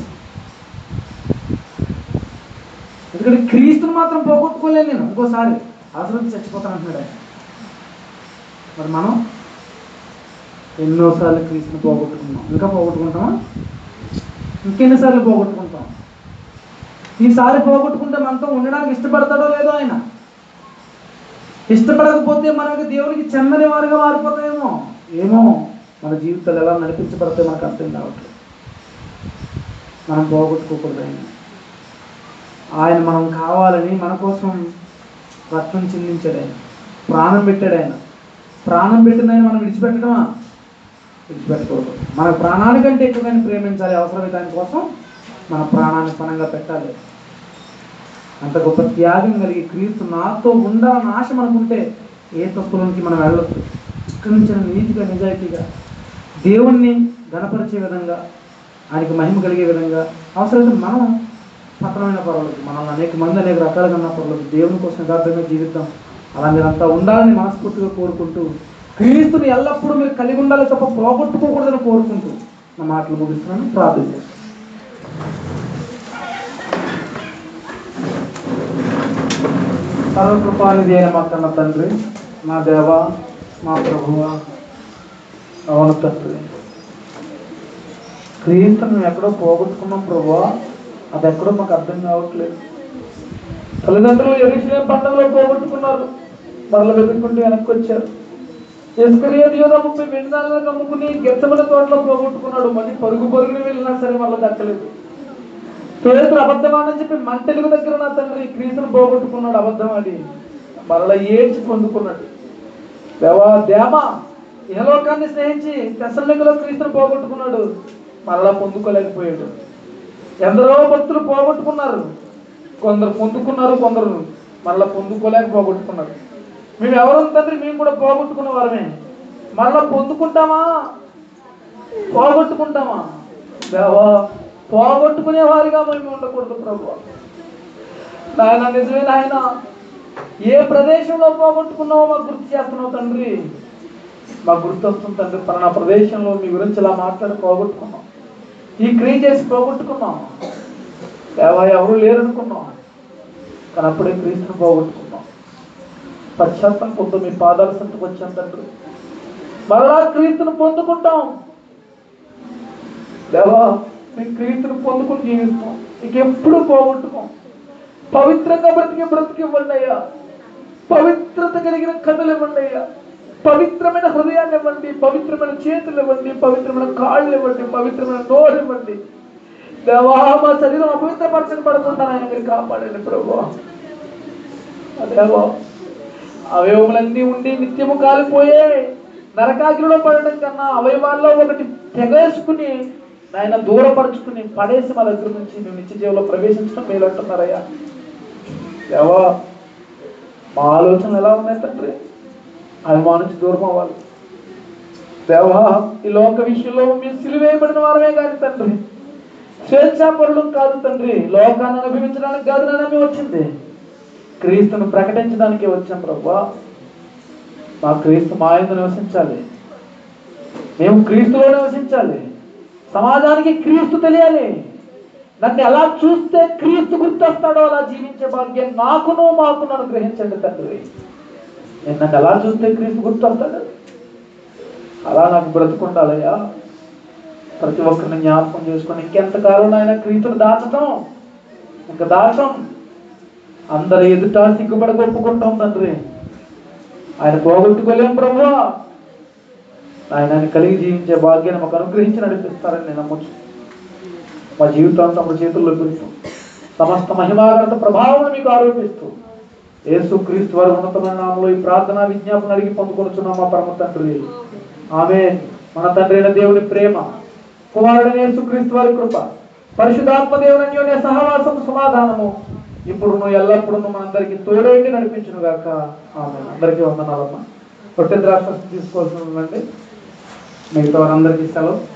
ఎందుకంటే క్రీస్తుని మాత్రం పోగొట్టుకోలేను నేను ఇంకోసారి అవసరం చచ్చిపోతాను అంటున్నాడు ఆయన మరి మనం ఎన్నోసార్లు క్రీస్తుని పోగొట్టుకున్నాం ఇంకా పోగొట్టుకుంటామా ఇంకెన్నిసార్లు పోగొట్టుకుంటాం ఈసారి పోగొట్టుకుంటే మనతో ఉండడానికి ఇష్టపడతాడో లేదో ఆయన ఇష్టపడకపోతే మనకి దేవునికి చెందని వారుగా మారిపోతాయేమో ఏమో మన జీవితాలు ఎలా నడిపించబడతాయి మనకు అర్థం కావట్లేదు మనం పోగొట్టుకోకూడదు ఆయన ఆయన మనం కావాలని మన కోసం రక్తం చిందించాడు ఆయన ప్రాణం పెట్టాడు ఆయన ప్రాణం పెట్టిన ఆయన మనం విడిచిపెట్టడమా విడిచిపెట్టకూడదు మన ప్రాణానికంటే ఎక్కువగానే ప్రేమించాలి అవసరమైతే దాని కోసం మన ప్రాణాన్ని పణంగా పెట్టాలి అంత గొప్ప త్యాగం కలిగి క్రీస్తు నాతో ఉండాలని ఆశ మనకుంటే ఏ తప్పులోనికి మనం వెళ్ళొద్దు ఇక్కడి నుంచి నీతిగా నిజాయితీగా దేవుణ్ణి గణపరిచే విధంగా ఆయనకి మహిమ కలిగే విధంగా అవసరమైతే మనం పతనమైన పర్వాలేదు మనల్ని అనేక మంది అనేక రకాలుగా ఉన్న పర్వాలేదు దేవుని కోసం యథార్థంగా జీవిద్దాం అలా మీరంతా ఉండాలని మనస్ఫూర్తిగా కోరుకుంటూ క్రీస్తుని ఎల్లప్పుడూ మీరు కలిగి ఉండాలి తప్ప పోగొట్టుకోకూడదని కోరుకుంటూ నా మాటలు ముగిస్తున్నాను ప్రార్థన చేస్తాను సర్వకృపానిధి అయిన మా కన్న తండ్రి మా దేవ మా ప్రభువ అవును తండ్రి క్రీస్తుని ఎక్కడో పోగొట్టుకున్నాం ప్రభువా అది ఎక్కడో మాకు అర్థం కావట్లేదు తల్లిదండ్రులు ఎరుసలేం పండుగలో పోగొట్టుకున్నారు మరల వెతుక్కుంటూ వెనక్కి వచ్చారు ఎస్కరియత్ యోధ ముప్పై వెండినాలకు అమ్ముకుని గెచ్చమల తోటలో పోగొట్టుకున్నాడు మళ్ళీ పరుగు పరుగుని వెళ్ళినా సరే మళ్ళీ దక్కలేదు పేదలు అబద్ధమానని చెప్పి మంటెలుగు దగ్గర నా తండ్రి క్రీస్తును పోగొట్టుకున్నాడు అబద్ధమాడి మరలా ఏడ్చి పొందుకున్నాడు దేవా దేమ ఇహలోకాన్ని స్నేహించి తెసలికలో క్రీస్తును పోగొట్టుకున్నాడు మరలా పొందుకోలేకపోయాడు ఎందరో భక్తులు పోగొట్టుకున్నారు కొందరు పొందుకున్నారు కొందరు మరలా పొందుకోలేక పోగొట్టుకున్నారు మేము ఎవరు తండ్రి మేము కూడా పోగొట్టుకున్న వారమే మరలా పొందుకుంటామా పోగొట్టుకుంటామా దేవా పోగొట్టుకునే వారిగా మేము ఉండకూడదు ప్రభు నాయన నిజమే నాయన ఏ ప్రదేశంలో పోగొట్టుకున్నావో మాకు గుర్తు చేస్తున్నావు తండ్రి మాకు గుర్తు వస్తుంది తండ్రి పలానా ప్రదేశంలో మీ గురించి ఇలా మాట్లాడి పోగొట్టుకున్నాం ఈ క్రియ చేసి పోగొట్టుకున్నాం దేవా ఎవరు లేరనుకున్నాం కానీ అప్పుడే క్రీస్తుని పోగొట్టుకున్నాం పశ్చాత్తం పొందు మీ పాదాల సంతకు వచ్చాం తండ్రి మరలా క్రీస్తుని పొందుకుంటాం దేవా మీ క్రీస్తుని పొందుకుని జీవిస్తాం ఇక ఎప్పుడు పోగొట్టుకోం పవిత్రంగా బ్రతికే బ్రతికి ఇవ్వండి అయ్యా పవిత్రత కలిగిన కథలు ఇవ్వండి అయ్యా పవిత్రమైన హృదయాన్ని ఇవ్వండి పవిత్రమైన చేతులు ఇవ్వండి పవిత్రమైన కాళ్ళు ఇవ్వండి పవిత్రమైన నోరు ఇవ్వండి దేవా మా శరీరం అపవిత్రపరచని పడకుండా ఆయన మీరు కాపాడండి ప్రభు దేవా అవయవములన్నీ ఉండి నిత్యము కాలిపోయే నరకాగ్నిలో పడడం కన్నా అవయవాల్లో ఒకటి తెగేసుకుని ఆయన దూరపరుచుకుని పడేసి మా దగ్గర నుంచి మేము నిత్య జీవంలో ప్రవేశించడం మేలు అంటున్నారయ్యా దేవా మా ఆలోచనలు ఎలా ఉన్నాయి తండ్రి అవి మా నుంచి దూరం అవ్వాలి దేవా ఈ లోక విషయంలో మేము సిలువేయబడిన వారమే కాదు తండ్రి స్వేచ్ఛాపరులు కాదు తండ్రి లోకాన్ని అనుభవించడానికి కాదు నాన్న వచ్చింది క్రీస్తును ప్రకటించడానికి వచ్చాం ప్రభా మా క్రీస్తు మా యందు నివసించాలి మేము క్రీస్తులో నివసించాలి సమాజానికి క్రీస్తు తెలియాలి నన్ను ఎలా చూస్తే క్రీస్తు గుర్తొస్తాడో అలా జీవించే భాగ్యం నాకును మాకును అనుగ్రహించండి తండ్రి నేను నన్ను ఎలా చూస్తే క్రీస్తు గుర్తొస్తాడు అలా నాకు బ్రతుకుండాలయ్యా ప్రతి ఒక్కరిని జ్ఞాపకం చేసుకొని ఇంకెంతకాలం ఆయన క్రీస్తును దాచటం ఇంకా దాచం అందరి ఎదుట సిగ్గుపడ ఒప్పుకుంటాం తండ్రి ఆయన పోగొట్టుకోలేం ప్రభు ఆయన ఆయన కలిగి జీవించే భాగ్యాన్ని మాకు అనుగ్రహించి నడిపిస్తారని నేను నమ్మచ్చు మా జీవితాంతం మా చేతుల్లో పెడుతూ సమస్త మహిమాగత ప్రభావం మీకు ఆరోపిస్తూ యేసు క్రీస్తు వారి ఉన్నతమైన నామంలో ఈ ప్రార్థన విజ్ఞాపన అడిగి పొందుకొనుచున్నాం మా పరమ తండ్రి ఆమె మన తండ్రి అయిన దేవుని ప్రేమ కుమారుడైన యేసు క్రీస్తు వారి కృప పరిశుధాత్మ దేవుని అన్యోన్య సహవాసం సమాధానము ఇప్పుడు నువ్వు ఎల్లప్పుడూ మనందరికీ తోడేండి నడిపించును గాక ఆమె అందరికీ వందనాలమ్మా పొట్టి ద్రాక్ష తీసుకోవాల్సి ఉందండి మిగతా వారందరికీ సెలవు